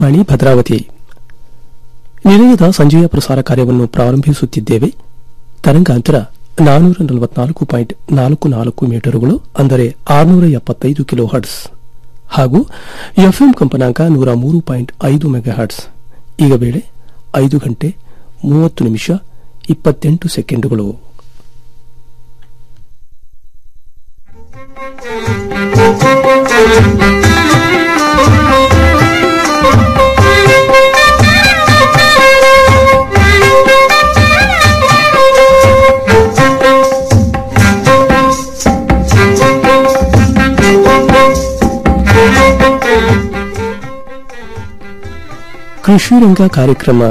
ವಾಣಿ ಭದ್ರಾವತಿ ನಿಲಯದ ಸಂಜೆಯ ಪ್ರಸಾರ ಕಾರ್ಯವನ್ನು ಪ್ರಾರಂಭಿಸುತ್ತಿದ್ದೇವೆ ತರಂಗಾಂತರ ನಾನೂರ ನಲವತ್ನಾಲ್ಕು ಪಾಯಿಂಟ್ ನಾಲ್ಕು ನಾಲ್ಕು ಮೀಟರುಗಳು ಅಂದರೆ ಆರುನೂರ ಎಪ್ಪತ್ತೈದು ಕಿಲೋ ಹರ್ಟ್ಸ್ ಹಾಗೂ ಎಫ್ಎಂ ಕಂಪನಾಂಕ ನೂರ ಮೂರು ಪಾಯಿಂಟ್ ಐದು ಮೆಗಾ ಹರ್ಟ್ಸ್ ಈಗ ವೇಳೆ ಐದು ಗಂಟೆ ಮೂವತ್ತು ನಿಮಿಷ ಇಪ್ಪತ್ತೆಂಟು ಸೆಕೆಂಡುಗಳು ಕೃಷಿ ರಂಗ ಕಾರ್ಯಕ್ರಮ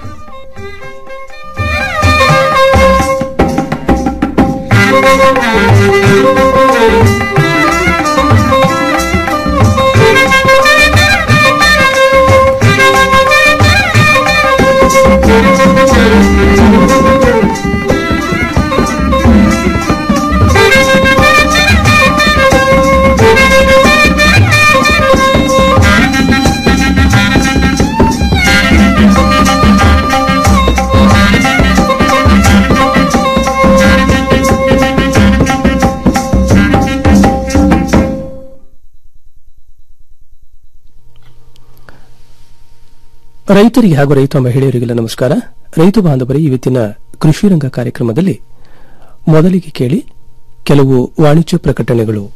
ರೈತರಿಗೆ ಹಾಗೂ ರೈತ ಮಹಿಳೆಯರಿಗೆಲ್ಲ ನಮಸ್ಕಾರ ರೈತ ಬಾಂಧವರೇ ಇವತ್ತಿನ ಕೃಷಿ ರಂಗ ಕಾರ್ಯಕ್ರಮದಲ್ಲಿ ಮೊದಲಿಗೆ ಕೇಳಿ ಕೆಲವು ವಾಣಿಜ್ಯ ಪ್ರಕಟಣೆಗಳು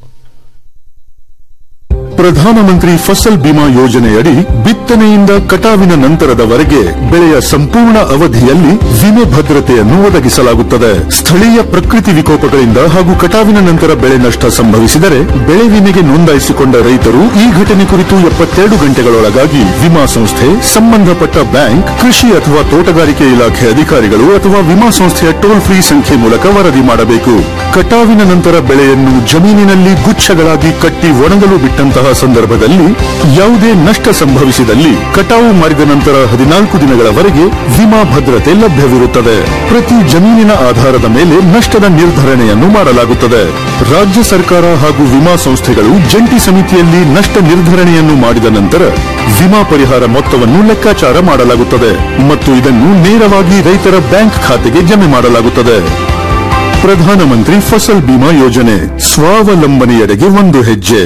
ಪ್ರಧಾನಮಂತ್ರಿ ಫಸಲ್ ಬಿಮಾ ಯೋಜನೆಯಡಿ ಬಿತ್ತನೆಯಿಂದ ಕಟಾವಿನ ನಂತರದವರೆಗೆ ಬೆಳೆಯ ಸಂಪೂರ್ಣ ಅವಧಿಯಲ್ಲಿ ವಿಮೆ ಭದ್ರತೆಯನ್ನು ಒದಗಿಸಲಾಗುತ್ತದೆ ಸ್ಥಳೀಯ ಪ್ರಕೃತಿ ವಿಕೋಪಗಳಿಂದ ಹಾಗೂ ಕಟಾವಿನ ನಂತರ ಬೆಳೆ ನಷ್ಟ ಸಂಭವಿಸಿದರೆ ಬೆಳೆ ವಿಮೆಗೆ ನೋಂದಾಯಿಸಿಕೊಂಡ ರೈತರು ಈ ಘಟನೆ ಕುರಿತು ಎಪ್ಪತ್ತೆರಡು ಗಂಟೆಗಳೊಳಗಾಗಿ ವಿಮಾ ಸಂಸ್ಥೆ ಸಂಬಂಧಪಟ್ಟ ಬ್ಯಾಂಕ್ ಕೃಷಿ ಅಥವಾ ತೋಟಗಾರಿಕೆ ಇಲಾಖೆ ಅಧಿಕಾರಿಗಳು ಅಥವಾ ವಿಮಾ ಸಂಸ್ಥೆಯ ಟೋಲ್ ಫ್ರೀ ಸಂಖ್ಯೆ ಮೂಲಕ ವರದಿ ಮಾಡಬೇಕು ಕಟಾವಿನ ನಂತರ ಬೆಳೆಯನ್ನು ಜಮೀನಿನಲ್ಲಿ ಗುಚ್ಛಗಳಾಗಿ ಕಟ್ಟಿ ಒಣಗಲು ಬಿಟ್ಟಂತಹ ಸಂದರ್ಭದಲ್ಲಿ ಯಾವುದೇ ನಷ್ಟ ಸಂಭವಿಸಿದಲ್ಲಿ ಕಟಾವು ಮಾಡಿದ ನಂತರ ಹದಿನಾಲ್ಕು ದಿನಗಳವರೆಗೆ ವಿಮಾ ಭದ್ರತೆ ಲಭ್ಯವಿರುತ್ತದೆ ಪ್ರತಿ ಜಮೀನಿನ ಆಧಾರದ ಮೇಲೆ ನಷ್ಟದ ನಿರ್ಧರಣೆಯನ್ನು ಮಾಡಲಾಗುತ್ತದೆ ರಾಜ್ಯ ಸರ್ಕಾರ ಹಾಗೂ ವಿಮಾ ಸಂಸ್ಥೆಗಳು ಜಂಟಿ ಸಮಿತಿಯಲ್ಲಿ ನಷ್ಟ ನಿರ್ಧರಣೆಯನ್ನು ಮಾಡಿದ ನಂತರ ವಿಮಾ ಪರಿಹಾರ ಮೊತ್ತವನ್ನು ಲೆಕ್ಕಾಚಾರ ಮಾಡಲಾಗುತ್ತದೆ ಮತ್ತು ಇದನ್ನು ನೇರವಾಗಿ ರೈತರ ಬ್ಯಾಂಕ್ ಖಾತೆಗೆ ಜಮೆ ಮಾಡಲಾಗುತ್ತದೆ ಪ್ರಧಾನಮಂತ್ರಿ ಫಸಲ್ ಬಿಮಾ ಯೋಜನೆ ಸ್ವಾವಲಂಬನೆಯೆಡೆಗೆ ಒಂದು ಹೆಜ್ಜೆ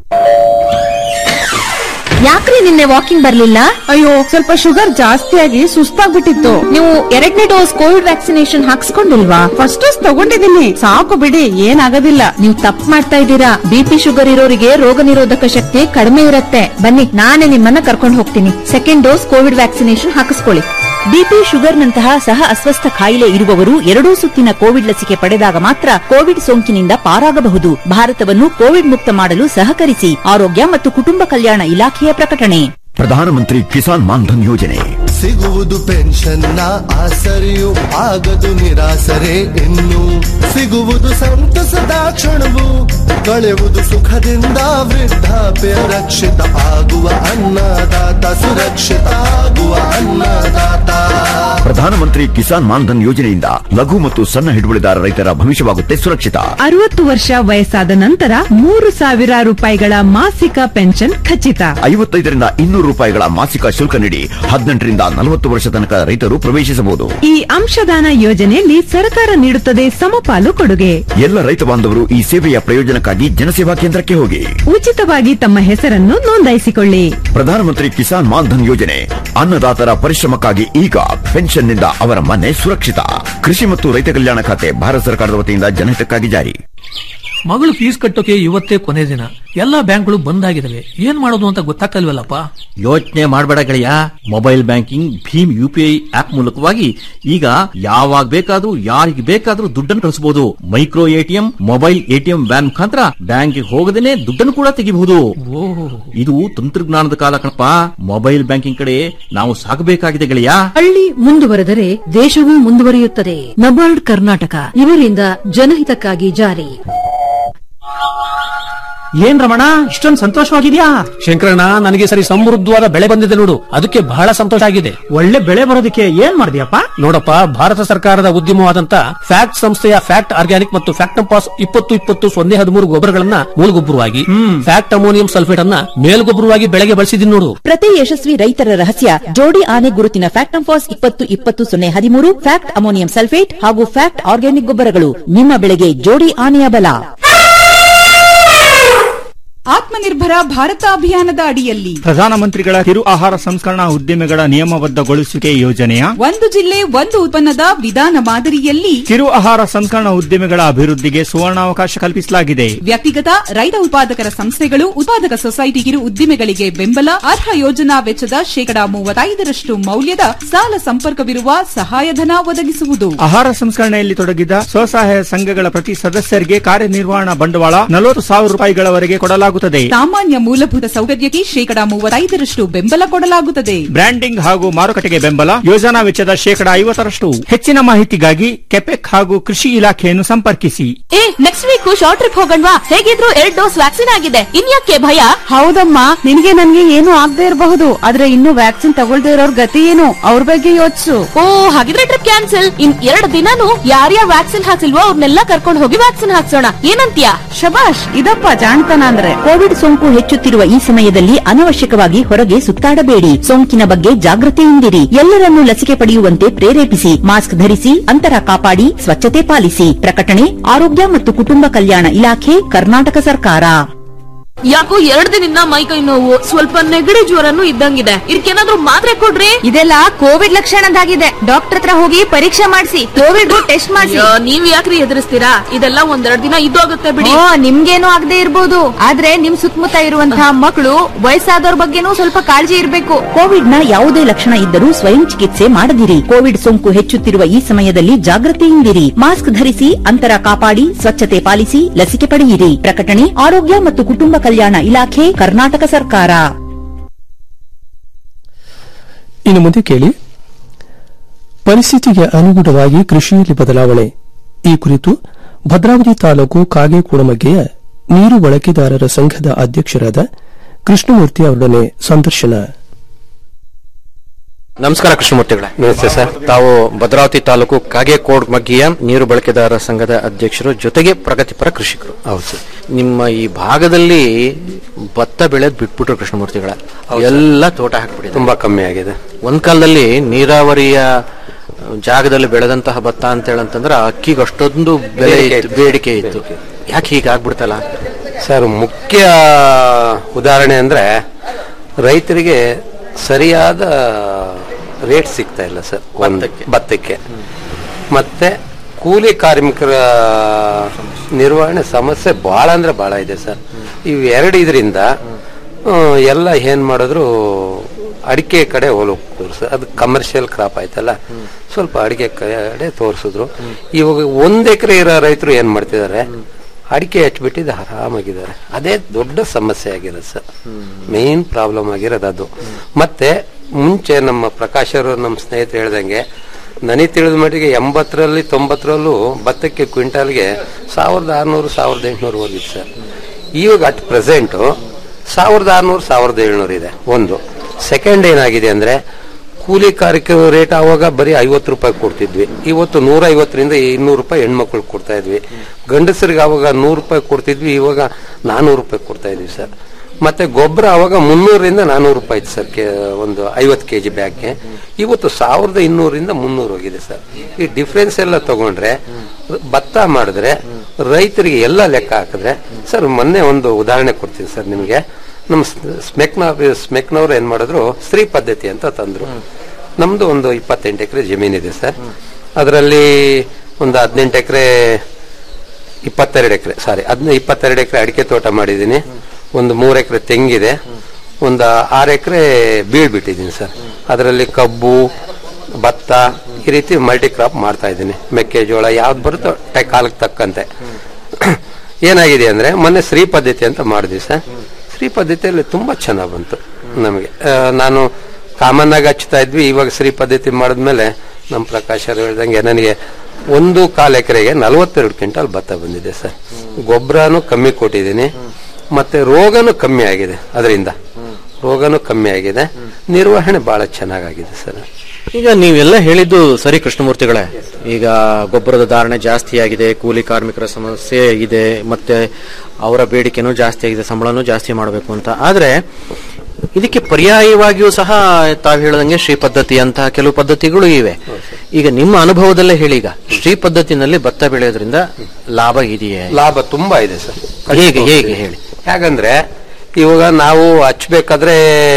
ಯಾಕ್ರಿ ನಿನ್ನೆ ವಾಕಿಂಗ್ ಬರ್ಲಿಲ್ಲ ಅಯ್ಯೋ ಸ್ವಲ್ಪ ಶುಗರ್ ಜಾಸ್ತಿ ಆಗಿ ಸುಸ್ತಾಗ್ಬಿಟ್ಟಿತ್ತು ನೀವು ಎರಡನೇ ಡೋಸ್ ಕೋವಿಡ್ ವ್ಯಾಕ್ಸಿನೇಷನ್ ಹಾಕ್ಸ್ಕೊಂಡಿಲ್ವಾ ಫಸ್ಟ್ ಡೋಸ್ ತಗೊಂಡಿದ್ದೀನಿ ಸಾಕು ಬಿಡಿ ಏನಾಗೋದಿಲ್ಲ ನೀವು ತಪ್ಪು ಮಾಡ್ತಾ ಇದ್ದೀರಾ ಬಿಪಿ ಶುಗರ್ ಇರೋರಿಗೆ ರೋಗ ನಿರೋಧಕ ಶಕ್ತಿ ಕಡಿಮೆ ಇರುತ್ತೆ ಬನ್ನಿ ನಾನೇ ನಿಮ್ಮನ್ನ ಕರ್ಕೊಂಡು ಹೋಗ್ತೀನಿ ಸೆಕೆಂಡ್ ಡೋಸ್ ಕೋವಿಡ್ ವ್ಯಾಕ್ಸಿನೇಷನ್ ಹಾಕಿಸ್ಕೊಳ್ಳಿ ಬಿಪಿ ಶುಗರ್ನಂತಹ ಸಹ ಅಸ್ವಸ್ಥ ಕಾಯಿಲೆ ಇರುವವರು ಎರಡೂ ಸುತ್ತಿನ ಕೋವಿಡ್ ಲಸಿಕೆ ಪಡೆದಾಗ ಮಾತ್ರ ಕೋವಿಡ್ ಸೋಂಕಿನಿಂದ ಪಾರಾಗಬಹುದು ಭಾರತವನ್ನು ಕೋವಿಡ್ ಮುಕ್ತ ಮಾಡಲು ಸಹಕರಿಸಿ ಆರೋಗ್ಯ ಮತ್ತು ಕುಟುಂಬ ಕಲ್ಯಾಣ ಇಲಾಖೆಯ ಪ್ರಕಟಣೆ ಪ್ರಧಾನಮಂತ್ರಿ ಕಿಸಾನ್ ಮಾನ್ಧನ್ ಯೋಜನೆ ಸಿಗುವುದು ಪೆನ್ಷನ್ನ ಆಸರೆಯು ಆಗದು ನಿರಾಸರೆ ಇನ್ನು ಸಿಗುವುದು ಸಂತಸದ ಕ್ಷಣವು ಕಳೆಯುವುದು ಸುಖದಿಂದ ವೃದ್ಧಾಪ್ಯ ರಕ್ಷಿತ ಆಗುವ ಅನ್ನದಾತ ಸುರಕ್ಷಿತ ಆಗುವ ಅನ್ನದಾತ ಪ್ರಧಾನಮಂತ್ರಿ ಕಿಸಾನ್ ಮಾನ್ಧನ್ ಯೋಜನೆಯಿಂದ ಲಘು ಮತ್ತು ಸಣ್ಣ ಹಿಡುವಳಿದಾರ ರೈತರ ಭವಿಷ್ಯವಾಗುತ್ತೆ ಸುರಕ್ಷಿತ ಅರವತ್ತು ವರ್ಷ ವಯಸ್ಸಾದ ನಂತರ ಮೂರು ಸಾವಿರ ರೂಪಾಯಿಗಳ ಮಾಸಿಕ ಪೆನ್ಷನ್ ಖಚಿತ ಐವತ್ತೈದರಿಂದ ಇನ್ನೂರು ರೂಪಾಯಿಗಳ ಮಾಸಿಕ ಶುಲ್ಕ ನೀಡಿ ಹದಿನೆಂಟರಿಂದ ನಲವತ್ತು ವರ್ಷ ತನಕ ರೈತರು ಪ್ರವೇಶಿಸಬಹುದು ಈ ಅಂಶದಾನ ಯೋಜನೆಯಲ್ಲಿ ಸರ್ಕಾರ ನೀಡುತ್ತದೆ ಸಮಪಾಲು ಕೊಡುಗೆ ಎಲ್ಲ ರೈತ ಬಾಂಧವರು ಈ ಸೇವೆಯ ಪ್ರಯೋಜನಕ್ಕಾಗಿ ಜನಸೇವಾ ಕೇಂದ್ರಕ್ಕೆ ಹೋಗಿ ಉಚಿತವಾಗಿ ತಮ್ಮ ಹೆಸರನ್ನು ನೋಂದಾಯಿಸಿಕೊಳ್ಳಿ ಪ್ರಧಾನಮಂತ್ರಿ ಕಿಸಾನ್ ಮಾನ್ಧನ್ ಯೋಜನೆ ಅನ್ನದಾತರ ಪರಿಶ್ರಮಕ್ಕಾಗಿ ಈಗ ಪೆನ್ಷನ್ನಿಂದ ಅವರ ಮನೆ ಸುರಕ್ಷಿತ ಕೃಷಿ ಮತ್ತು ರೈತ ಕಲ್ಯಾಣ ಖಾತೆ ಭಾರತ ಸರ್ಕಾರದ ವತಿಯಿಂದ ಜನಹಿತಕ್ಕಾಗಿ ಜಾರಿ ಮಗಳು ಫೀಸ್ ಕಟ್ಟೋಕೆ ಇವತ್ತೇ ಕೊನೆ ದಿನ ಎಲ್ಲಾ ಬ್ಯಾಂಕ್ಗಳು ಬಂದ್ ಆಗಿದಾವೆ ಏನ್ ಮಾಡೋದು ಅಂತ ಗೊತ್ತಾಗ್ತಲ್ವಲ್ಲಪ್ಪ ಯೋಚನೆ ಮಾಡಬೇಡ ಗೆಳೆಯ ಮೊಬೈಲ್ ಬ್ಯಾಂಕಿಂಗ್ ಭೀಮ್ ಯುಪಿಐ ಆಪ್ ಮೂಲಕವಾಗಿ ಈಗ ಯಾವಾಗ ಬೇಕಾದ್ರೂ ಯಾರಿಗೆ ಬೇಕಾದ್ರೂ ದುಡ್ಡನ್ನು ಕಳಿಸಬಹುದು micro ATM mobile ATM van ಮುಖಾಂತರ ಬ್ಯಾಂಕಿಗೆ ಹೋಗದೇನೆ ದುಡ್ಡನ್ನು ಕೂಡ ತೆಗಿಬಹುದು ಇದು ತಂತ್ರಜ್ಞಾನದ ಕಾಲ ಕಣಪ್ಪ ಮೊಬೈಲ್ ಬ್ಯಾಂಕಿಂಗ್ ಕಡೆ ನಾವು ಸಾಗಬೇಕಾಗಿದೆ ಗೆಳೆಯ ಹಳ್ಳಿ ಮುಂದುವರೆದರೆ ದೇಶವೂ ಮುಂದುವರಿಯುತ್ತದೆ ನಬಾರ್ಡ್ ಕರ್ನಾಟಕ ಇವರಿಂದ ಜನಹಿತಕ್ಕಾಗಿ ಜಾರಿ ಏನ್ ರಮಣ ಇಷ್ಟೊಂದು ಸಂತೋಷವಾಗಿದ್ಯಾ ಶಂಕರಣ್ಣ ನನಗೆ ಸರಿ ಸಮೃದ್ಧವಾದ ಬೆಳೆ ಬಂದಿದೆ ನೋಡು ಅದಕ್ಕೆ ಬಹಳ ಸಂತೋಷ ಆಗಿದೆ ಒಳ್ಳೆ ಬೆಳೆ ಬರೋದಕ್ಕೆ ಏನ್ ಮಾಡಿದ್ಯಪ್ಪ ನೋಡಪ್ಪ ಭಾರತ ಸರ್ಕಾರದ ಉದ್ಯಮವಾದಂತ ಫ್ಯಾಕ್ಟ್ ಸಂಸ್ಥೆಯ ಫ್ಯಾಕ್ಟ್ ಆರ್ಗ್ಯಾನಿಕ್ ಮತ್ತು ಫ್ಯಾಕ್ಟಂಪಾಸ್ ಇಪ್ಪತ್ತು ಇಪ್ಪತ್ತು ಸೊನ್ನೆ ಹದಿಮೂರು ಗೊಬ್ಬರಗಳನ್ನ ಮೂಲಗೊಬ್ಬರವಾಗಿ ಫ್ಯಾಕ್ಟ್ ಅಮೋನಿಯಂ ಸಲ್ಫೇಟ್ ಅನ್ನ ಮೇಲ್ಗೊಬ್ಬರವಾಗಿ ಬೆಳೆಗೆ ಬಳಸಿದೀನಿ ನೋಡು ಪ್ರತಿ ಯಶಸ್ವಿ ರೈತರ ರಹಸ್ಯ ಜೋಡಿ ಆನೆ ಗುರುತಿನ ಫ್ಯಾಕ್ಟಂಫಾಸ್ ಇಪ್ಪತ್ತು ಇಪ್ಪತ್ತು ಸೊನ್ನೆ ಹದಿಮೂರು ಫ್ಯಾಕ್ಟ್ ಅಮೋನಿಯಂ ಸಲ್ಫೇಟ್ ಹಾಗೂ ಫ್ಯಾಕ್ಟ್ ಆರ್ಗ್ಯಾನಿಕ್ ಗೊಬ್ಬರಗಳು ನಿಮ್ಮ ಬೆಳೆಗೆ ಜೋಡಿ ಆನೆಯ ಬಲ ಆತ್ಮನಿರ್ಭರ ಭಾರತ ಅಭಿಯಾನದ ಅಡಿಯಲ್ಲಿ ಪ್ರಧಾನಮಂತ್ರಿಗಳ ಕಿರು ಆಹಾರ ಸಂಸ್ಕರಣಾ ಉದ್ದಿಮೆಗಳ ನಿಯಮಬದ್ಧಗೊಳಿಸುವಿಕೆ ಯೋಜನೆಯ ಒಂದು ಜಿಲ್ಲೆ ಒಂದು ಉತ್ಪನ್ನದ ವಿಧಾನ ಮಾದರಿಯಲ್ಲಿ ಕಿರು ಆಹಾರ ಸಂಸ್ಕರಣಾ ಉದ್ದಿಮೆಗಳ ಅಭಿವೃದ್ಧಿಗೆ ಸುವರ್ಣಾವಕಾಶ ಕಲ್ಪಿಸಲಾಗಿದೆ ವ್ಯಕ್ತಿಗತ ರೈತ ಉತ್ಪಾದಕರ ಸಂಸ್ಥೆಗಳು ಉತ್ಪಾದಕ ಸೊಸೈಟಿ ಕಿರು ಉದ್ದಿಮೆಗಳಿಗೆ ಬೆಂಬಲ ಅರ್ಹ ಯೋಜನಾ ವೆಚ್ಚದ ಶೇಕಡಾ ಮೂವತ್ತೈದರಷ್ಟು ಮೌಲ್ಯದ ಸಾಲ ಸಂಪರ್ಕವಿರುವ ಸಹಾಯಧನ ಒದಗಿಸುವುದು ಆಹಾರ ಸಂಸ್ಕರಣೆಯಲ್ಲಿ ತೊಡಗಿದ ಸ್ವಸಹಾಯ ಸಂಘಗಳ ಪ್ರತಿ ಸದಸ್ಯರಿಗೆ ಕಾರ್ಯನಿರ್ವಹಣಾ ಬಂಡವಾಳ ನಲವತ್ತು ಸಾವಿರ ರೂಪಾಯಿಗಳವರೆಗೆ ಕೊಡಲಾಗುತ್ತದೆ ಸಾಮಾನ್ಯ ಮೂಲಭೂತ ಸೌಕರ್ಯಕ್ಕೆ ಶೇಕಡಾ ಮೂವತ್ತೈದರಷ್ಟು ಬೆಂಬಲ ಕೊಡಲಾಗುತ್ತದೆ ಬ್ರ್ಯಾಂಡಿಂಗ್ ಹಾಗೂ ಮಾರುಕಟ್ಟೆಗೆ ಬೆಂಬಲ ಯೋಜನಾ ವೆಚ್ಚದ ಶೇಕಡಾ ಐವತ್ತರಷ್ಟು ಹೆಚ್ಚಿನ ಮಾಹಿತಿಗಾಗಿ ಕೆಪೆಕ್ ಹಾಗೂ ಕೃಷಿ ಇಲಾಖೆಯನ್ನು ಸಂಪರ್ಕಿಸಿ ಏ ನೆಕ್ಸ್ಟ್ ವೀಕ್ ಶಾರ್ಟ್ ಟ್ರಿಪ್ ಹೋಗಣ್ವಾ ಹೇಗಿದ್ರು ಎರಡ್ ಡೋಸ್ ವ್ಯಾಕ್ಸಿನ್ ಆಗಿದೆ ಇನ್ಯಾಕೆ ಭಯ ಹೌದಮ್ಮ ನಿನಗೆ ನನ್ಗೆ ಏನು ಆಗದೆ ಇರಬಹುದು ಆದ್ರೆ ಇನ್ನು ವ್ಯಾಕ್ಸಿನ್ ತಗೊಳ್ದೇ ಇರೋರ್ ಗತಿ ಏನು ಅವ್ರ ಬಗ್ಗೆ ಯೋಚಿಸು ಓ ಹಾಗಿದ್ರೆ ಟ್ರಿಪ್ ಕ್ಯಾನ್ಸಲ್ ಇನ್ ಎರಡು ದಿನಾನು ಯಾರ್ಯಾರು ವ್ಯಾಕ್ಸಿನ್ ಹಾಕ್ಸಿಲ್ವೋ ಅವ್ರನ್ನೆಲ್ಲ ಕರ್ಕೊಂಡು ಹೋಗಿ ವ್ಯಾಕ್ಸಿನ್ ಹಾಕ್ಸೋಣ ಏನಂತ್ಯ ಶಬಾಷ್ ಇದಪ್ಪ ಜಾಣ್ತನ ಅಂದ್ರೆ ಕೋವಿಡ್ ಸೋಂಕು ಹೆಚ್ಚುತ್ತಿರುವ ಈ ಸಮಯದಲ್ಲಿ ಅನವಶ್ಯಕವಾಗಿ ಹೊರಗೆ ಸುತ್ತಾಡಬೇಡಿ ಸೋಂಕಿನ ಬಗ್ಗೆ ಜಾಗೃತಿಯಿಂದಿರಿ ಎಲ್ಲರನ್ನೂ ಲಸಿಕೆ ಪಡೆಯುವಂತೆ ಪ್ರೇರೇಪಿಸಿ ಮಾಸ್ಕ್ ಧರಿಸಿ ಅಂತರ ಕಾಪಾಡಿ ಸ್ವಚ್ಛತೆ ಪಾಲಿಸಿ ಪ್ರಕಟಣೆ ಆರೋಗ್ಯ ಮತ್ತು ಕುಟುಂಬ ಕಲ್ಯಾಣ ಇಲಾಖೆ ಕರ್ನಾಟಕ ಸರ್ಕಾರ ಯಾಕೋ ಎರಡ್ ದಿನದಿಂದ ಮೈಕೈ ನೋವು ಸ್ವಲ್ಪ ನೆಗಡಿ ಜ್ವರನು ಇದ್ದಂಗಿದೆ ಇದಕ್ಕೇನಾದ್ರೂ ಮಾತ್ರೆ ಕೊಡ್ರಿ ಇದೆಲ್ಲ ಕೋವಿಡ್ ಲಕ್ಷಣದಾಗಿದೆ ಡಾಕ್ಟರ್ ಹತ್ರ ಹೋಗಿ ಪರೀಕ್ಷೆ ಮಾಡಿಸಿ ಕೋವಿಡ್ ಟೆಸ್ಟ್ ಮಾಡಿಸಿ ಅಯ್ಯೋ, ನೀವ್ ಯಾಕ್ರಿ ಎದುರಿಸ್ತೀರಾ ಇದೆಲ್ಲ ಒಂದೆರಡ್ ದಿನ ಇದ್ದೋಗುತ್ತೆ ಬಿಡಿ ಓ ನಿಮ್ಗೇನು ಆಗದೆ ಇರ್ಬೋದು ಆದ್ರೆ ನಿಮ್ ಸುತ್ತಮುತ್ತ ಇರುವಂತಹ ಮಕ್ಕಳು ವಯಸ್ಸಾದವ್ರ ಬಗ್ಗೆನೂ ಸ್ವಲ್ಪ ಕಾಳಜಿ ಇರ್ಬೇಕು ಕೋವಿಡ್ನ ಯಾವುದೇ ಲಕ್ಷಣ ಇದ್ದರೂ ಸ್ವಯಂ ಚಿಕಿತ್ಸೆ ಮಾಡದಿರಿ ಕೋವಿಡ್ ಸೋಂಕು ಹೆಚ್ಚುತ್ತಿರುವ ಈ ಸಮಯದಲ್ಲಿ ಜಾಗೃತಿಯಿಂದಿರಿ ಮಾಸ್ಕ್ ಧರಿಸಿ ಅಂತರ ಕಾಪಾಡಿ ಸ್ವಚ್ಛತೆ ಪಾಲಿಸಿ ಲಸಿಕೆ ಪಡೆಯಿರಿ ಪ್ರಕಟಣೆ ಆರೋಗ್ಯ ಮತ್ತು ಕುಟುಂಬ ಕಲ್ಯಾಣ ಇಲಾಖೆ ಕರ್ನಾಟಕ ಸರ್ಕಾರ ಇನ್ನು ಮುಂದೆ ಕೇಳಿ ಪರಿಸ್ಥಿತಿಗೆ ಅನುಗುಣವಾಗಿ ಕೃಷಿಯಲ್ಲಿ ಬದಲಾವಣೆ ಈ ಕುರಿತು ಭದ್ರಾವತಿ ತಾಲೂಕು ಕಾಗೇಕೂಡಮಗ್ಗೆಯ ನೀರು ಬಳಕೆದಾರರ ಸಂಘದ ಅಧ್ಯಕ್ಷರಾದ ಕೃಷ್ಣಮೂರ್ತಿ ಅವರೊಡನೆ ಸಂದರ್ಶನ ನಮಸ್ಕಾರ ಕೃಷ್ಣಮೂರ್ತಿಗಳೇ ನಮಸ್ತೆ ಸರ್ ತಾವು ಭದ್ರಾವತಿ ತಾಲೂಕು ಕಾಗೇಕೋಡ್ ಮಗ್ಗಿಯ ನೀರು ಬಳಕೆದಾರರ ಸಂಘದ ಅಧ್ಯಕ್ಷರು ಜೊತೆಗೆ ಪ್ರಗತಿಪರ ಕೃಷಿಕರು ಹೌದು ನಿಮ್ಮ ಈ ಭಾಗದಲ್ಲಿ ಭತ್ತ ಬೆಳೆದ್ ಬಿಟ್ಬಿಟ್ರು ಕೃಷ್ಣಮೂರ್ತಿಗಳ ಎಲ್ಲ ತೋಟ ಹಾಕ್ಬಿಟ್ಟಿದೆ ತುಂಬಾ ಕಮ್ಮಿ ಆಗಿದೆ ಒಂದ್ ಕಾಲದಲ್ಲಿ ನೀರಾವರಿಯ ಜಾಗದಲ್ಲಿ ಬೆಳೆದಂತಹ ಭತ್ತ ಅಂತ ಹೇಳಂತಂದ್ರೆ ಅಕ್ಕಿಗೆ ಅಷ್ಟೊಂದು ಬೆಲೆ ಇತ್ತು, ಬೇಡಿಕೆ ಇತ್ತು ಯಾಕೆ ಹೀಗೆ ಆಗ್ಬಿಡ್ತಲ್ಲ ಸರ್ ಮುಖ್ಯ ಉದಾಹರಣೆ ಅಂದ್ರೆ ರೈತರಿಗೆ ಸರಿಯಾದ ರೇಟ್ ಸಿಗ್ತಾ ಇಲ್ಲ ಸರ್ ಒಂದು ಭತ್ತಕ್ಕೆ ಮತ್ತೆ ಕೂಲಿ ಕಾರ್ಮಿಕರ ನಿರ್ವಹಣೆ ಸಮಸ್ಯೆ ಬಹಳ ಅಂದ್ರೆ ಬಹಳ ಇದೆ ಸರ್ ಇವು ಎರಡು ಇದರಿಂದ ಎಲ್ಲ ಏನ್ ಮಾಡಿದ್ರು ಅಡಿಕೆ ಕಡೆ ಹೋಗ್ತಾರೆ ಸರ್ ಅದು ಕಮರ್ಷಿಯಲ್ ಕ್ರಾಪ್ ಆಯ್ತಲ್ಲ ಸ್ವಲ್ಪ ಅಡಿಕೆ ಕಡೆ ತೋರಿಸಿದ್ರು ಇವಾಗ ಒಂದ್ ಎಕರೆ ಇರೋ ರೈತರು ಏನ್ ಮಾಡ್ತಿದ್ದಾರೆ ಅಡಿಕೆ ಹಚ್ಬಿಟ್ಟಿದ್ದು ಆರಾಮಾಗಿದ್ದಾರೆ ಅದೇ ದೊಡ್ಡ ಸಮಸ್ಯೆ ಆಗಿರೋದು ಸರ್ ಮೇನ್ ಪ್ರಾಬ್ಲಮ್ ಆಗಿರೋದು ಅದು ಮತ್ತೆ ಮುಂಚೆ ನಮ್ಮ ಪ್ರಕಾಶ್ ಅವರು ನಮ್ಮ ಸ್ನೇಹಿತರು ಹೇಳ್ದಂಗೆ ನನಗೆ ತಿಳಿದ ಮಟ್ಟಿಗೆ ಎಂಬತ್ತರಲ್ಲಿ ತೊಂಬತ್ತರಲ್ಲೂ ಭತ್ತಕ್ಕೆ ಕ್ವಿಂಟಾಲ್ಗೆ ಸಾವಿರದ ಆರ್ನೂರು ಸಾವಿರದ ಎಂಟುನೂರು ಹೋಗಿತ್ತು ಸರ್ ಇವಾಗ ಅಟ್ ಪ್ರೆಸೆಂಟು ಸಾವಿರದ ಆರ್ನೂರು ಸಾವಿರದ ಏಳ್ನೂರು ಇದೆ ಒಂದು ಸೆಕೆಂಡ್ ಏನಾಗಿದೆ ಅಂದ್ರೆ ಕೂಲಿ ಕಾರ್ಮಿಕರ ರೇಟ್ ಆವಾಗ ಬರೀ ಐವತ್ತು ರೂಪಾಯಿ ಕೊಡ್ತಿದ್ವಿ ಇವತ್ತು ನೂರ ಐವತ್ತರಿಂದ ಇನ್ನೂರು ರೂಪಾಯಿ ಹೆಣ್ಮಕ್ಳು ಕೊಡ್ತಾ ಇದ್ವಿ ಗಂಡಸರಿಗೆ ಆವಾಗ ನೂರು ರೂಪಾಯಿ ಕೊಡ್ತಿದ್ವಿ ಇವಾಗ ನಾನೂರು ರೂಪಾಯಿ ಕೊಡ್ತಾ ಇದ್ವಿ ಸರ್ ಮತ್ತೆ ಗೊಬ್ಬರ ಅವಾಗ ಮುನ್ನೂರರಿಂದ ನಾನೂರು ರೂಪಾಯಿ ಇತ್ತು ಸರ್ ಕೆ- ಒಂದು ಐವತ್ತು ಕೆಜಿ ಬ್ಯಾಗ್ಗೆ ಇವತ್ತು ಸಾವಿರದ ಇನ್ನೂರಿಂದ ಮುನ್ನೂರು ಹೋಗಿದೆ ಸರ್ ಈ ಡಿಫ್ರೆನ್ಸ್ ಎಲ್ಲ ತಗೊಂಡ್ರೆ ಭತ್ತ ಮಾಡಿದ್ರೆ ರೈತರಿಗೆ ಎಲ್ಲ ಲೆಕ್ಕ ಹಾಕಿದ್ರೆ ಸರ್ ಮೊನ್ನೆ ಒಂದು ಉದಾಹರಣೆ ಕೊಡ್ತೀನಿ ಸರ್ ನಿಮಗೆ ನಮ್ಮ ಸ್ಮೆಕ್ನ ಸ್ಮೆಕ್ನವ್ರು ಏನ್ ಮಾಡಿದ್ರು ಸ್ತ್ರೀ ಪದ್ಧತಿ ಅಂತ ತಂದ್ರು ನಮ್ದು ಒಂದು ಇಪ್ಪತ್ತೆಂಟು ಎಕರೆ ಜಮೀನಿದೆ ಸರ್ ಅದರಲ್ಲಿ ಒಂದು ಹದಿನೆಂಟು ಎಕರೆ ಇಪ್ಪತ್ತೆರಡು ಎಕರೆ ಸಾರಿ ಹದಿನ ಇಪ್ಪತ್ತೆರಡು ಎಕರೆ ಅಡಿಕೆ ತೋಟ ಮಾಡಿದ್ದೀನಿ ಒಂದು ಮೂರು ಎಕರೆ ತೆಂಗಿದೆ ಒಂದು ಆರು ಎಕರೆ ಬೀಳ್ ಬಿಟ್ಟಿದ್ದೀನಿ ಸರ್ ಅದರಲ್ಲಿ ಕಬ್ಬು ಭತ್ತ ಈ ರೀತಿ ಮಲ್ಟಿ ಕ್ರಾಪ್ ಮಾಡ್ತಾ ಇದ್ದೀನಿ ಮೆಕ್ಕೆಜೋಳ ಯಾವ್ದು ಬರುತ್ತೋ ಟೈ- ಕಾಲಕ್ಕೆ ತಕ್ಕಂತೆ ಏನಾಗಿದೆ ಅಂದ್ರೆ ಮೊನ್ನೆ ಶ್ರೀ ಪದ್ಧತಿ ಅಂತ ಮಾಡಿದ್ವಿ ಸರ್ ಶ್ರೀ ಪದ್ಧತಿಯಲ್ಲಿ ತುಂಬಾ ಚೆನ್ನಾಗಿ ಬಂತು ನಮಗೆ ಆ, ನಾನು ಕಾಮನ್ ಆಗಿ ಹಚ್ತಾ ಇದ್ವಿ ಇವಾಗ ಶ್ರೀ ಪದ್ಧತಿ ಮಾಡಿದ್ಮೇಲೆ ನಮ್ಮ ಪ್ರಕಾಶ್ ಅವರು ಹೇಳ್ದಂಗೆ ನನಗೆ ಒಂದು ಕಾಲ್ ಎಕರೆಗೆ ನಲವತ್ತೆರಡು ಕ್ವಿಂಟಲ್ ಭತ್ತ ಬಂದಿದೆ ಸರ್ ಗೊಬ್ಬರನು ಕಮ್ಮಿ ಕೊಟ್ಟಿದ್ದೀನಿ ಮತ್ತೆ ರೋಗನೂ ಕಮ್ಮಿ ಆಗಿದೆ ಅದರಿಂದ ರೋಗನೂ ಕಮ್ಮಿ ಆಗಿದೆ ನಿರ್ವಹಣೆ ಬಹಳ ಚೆನ್ನಾಗಾಗಿದೆ ಸರ್ ಈಗ ನೀವೆಲ್ಲ ಹೇಳಿದ್ದು ಸರಿ ಕೃಷ್ಣಮೂರ್ತಿಗಳೇ ಈಗ ಗೊಬ್ಬರದ ಧಾರಣೆ ಜಾಸ್ತಿ ಆಗಿದೆ ಕೂಲಿ ಕಾರ್ಮಿಕರ ಸಮಸ್ಯೆ ಇದೆ ಮತ್ತೆ ಅವರ ಬೇಡಿಕೆನೂ ಜಾಸ್ತಿ ಆಗಿದೆ ಸಂಬಳನೂ ಜಾಸ್ತಿ ಮಾಡಬೇಕು ಅಂತ ಆದ್ರೆ ಇದಕ್ಕೆ ಪರ್ಯಾಯವಾಗಿಯೂ ಸಹ ತಾವು ಹೇಳದಂಗೆ ಶ್ರೀ ಪದ್ಧತಿ ಅಂತ ಕೆಲವು ಪದ್ಧತಿಗಳು ಇವೆ ಈಗ ನಿಮ್ಮ ಅನುಭವದಲ್ಲೇ ಹೇಳಿ ಈಗ ಶ್ರೀ ಪದ್ಧತಿನಲ್ಲಿ ಭತ್ತ ಬೆಳೆಯೋದ್ರಿಂದ ಲಾಭ ಇದೆಯೇ ಲಾಭ ತುಂಬಾ ಇದೆ ಸರ್ ಹೇಗೆ ಹೇಗೆ ಹೇಳಿ ಹೇಗಂದ್ರೆ ಇವಾಗ ನಾವು ಹಚ್ಬೇಕಾದ್ರೆ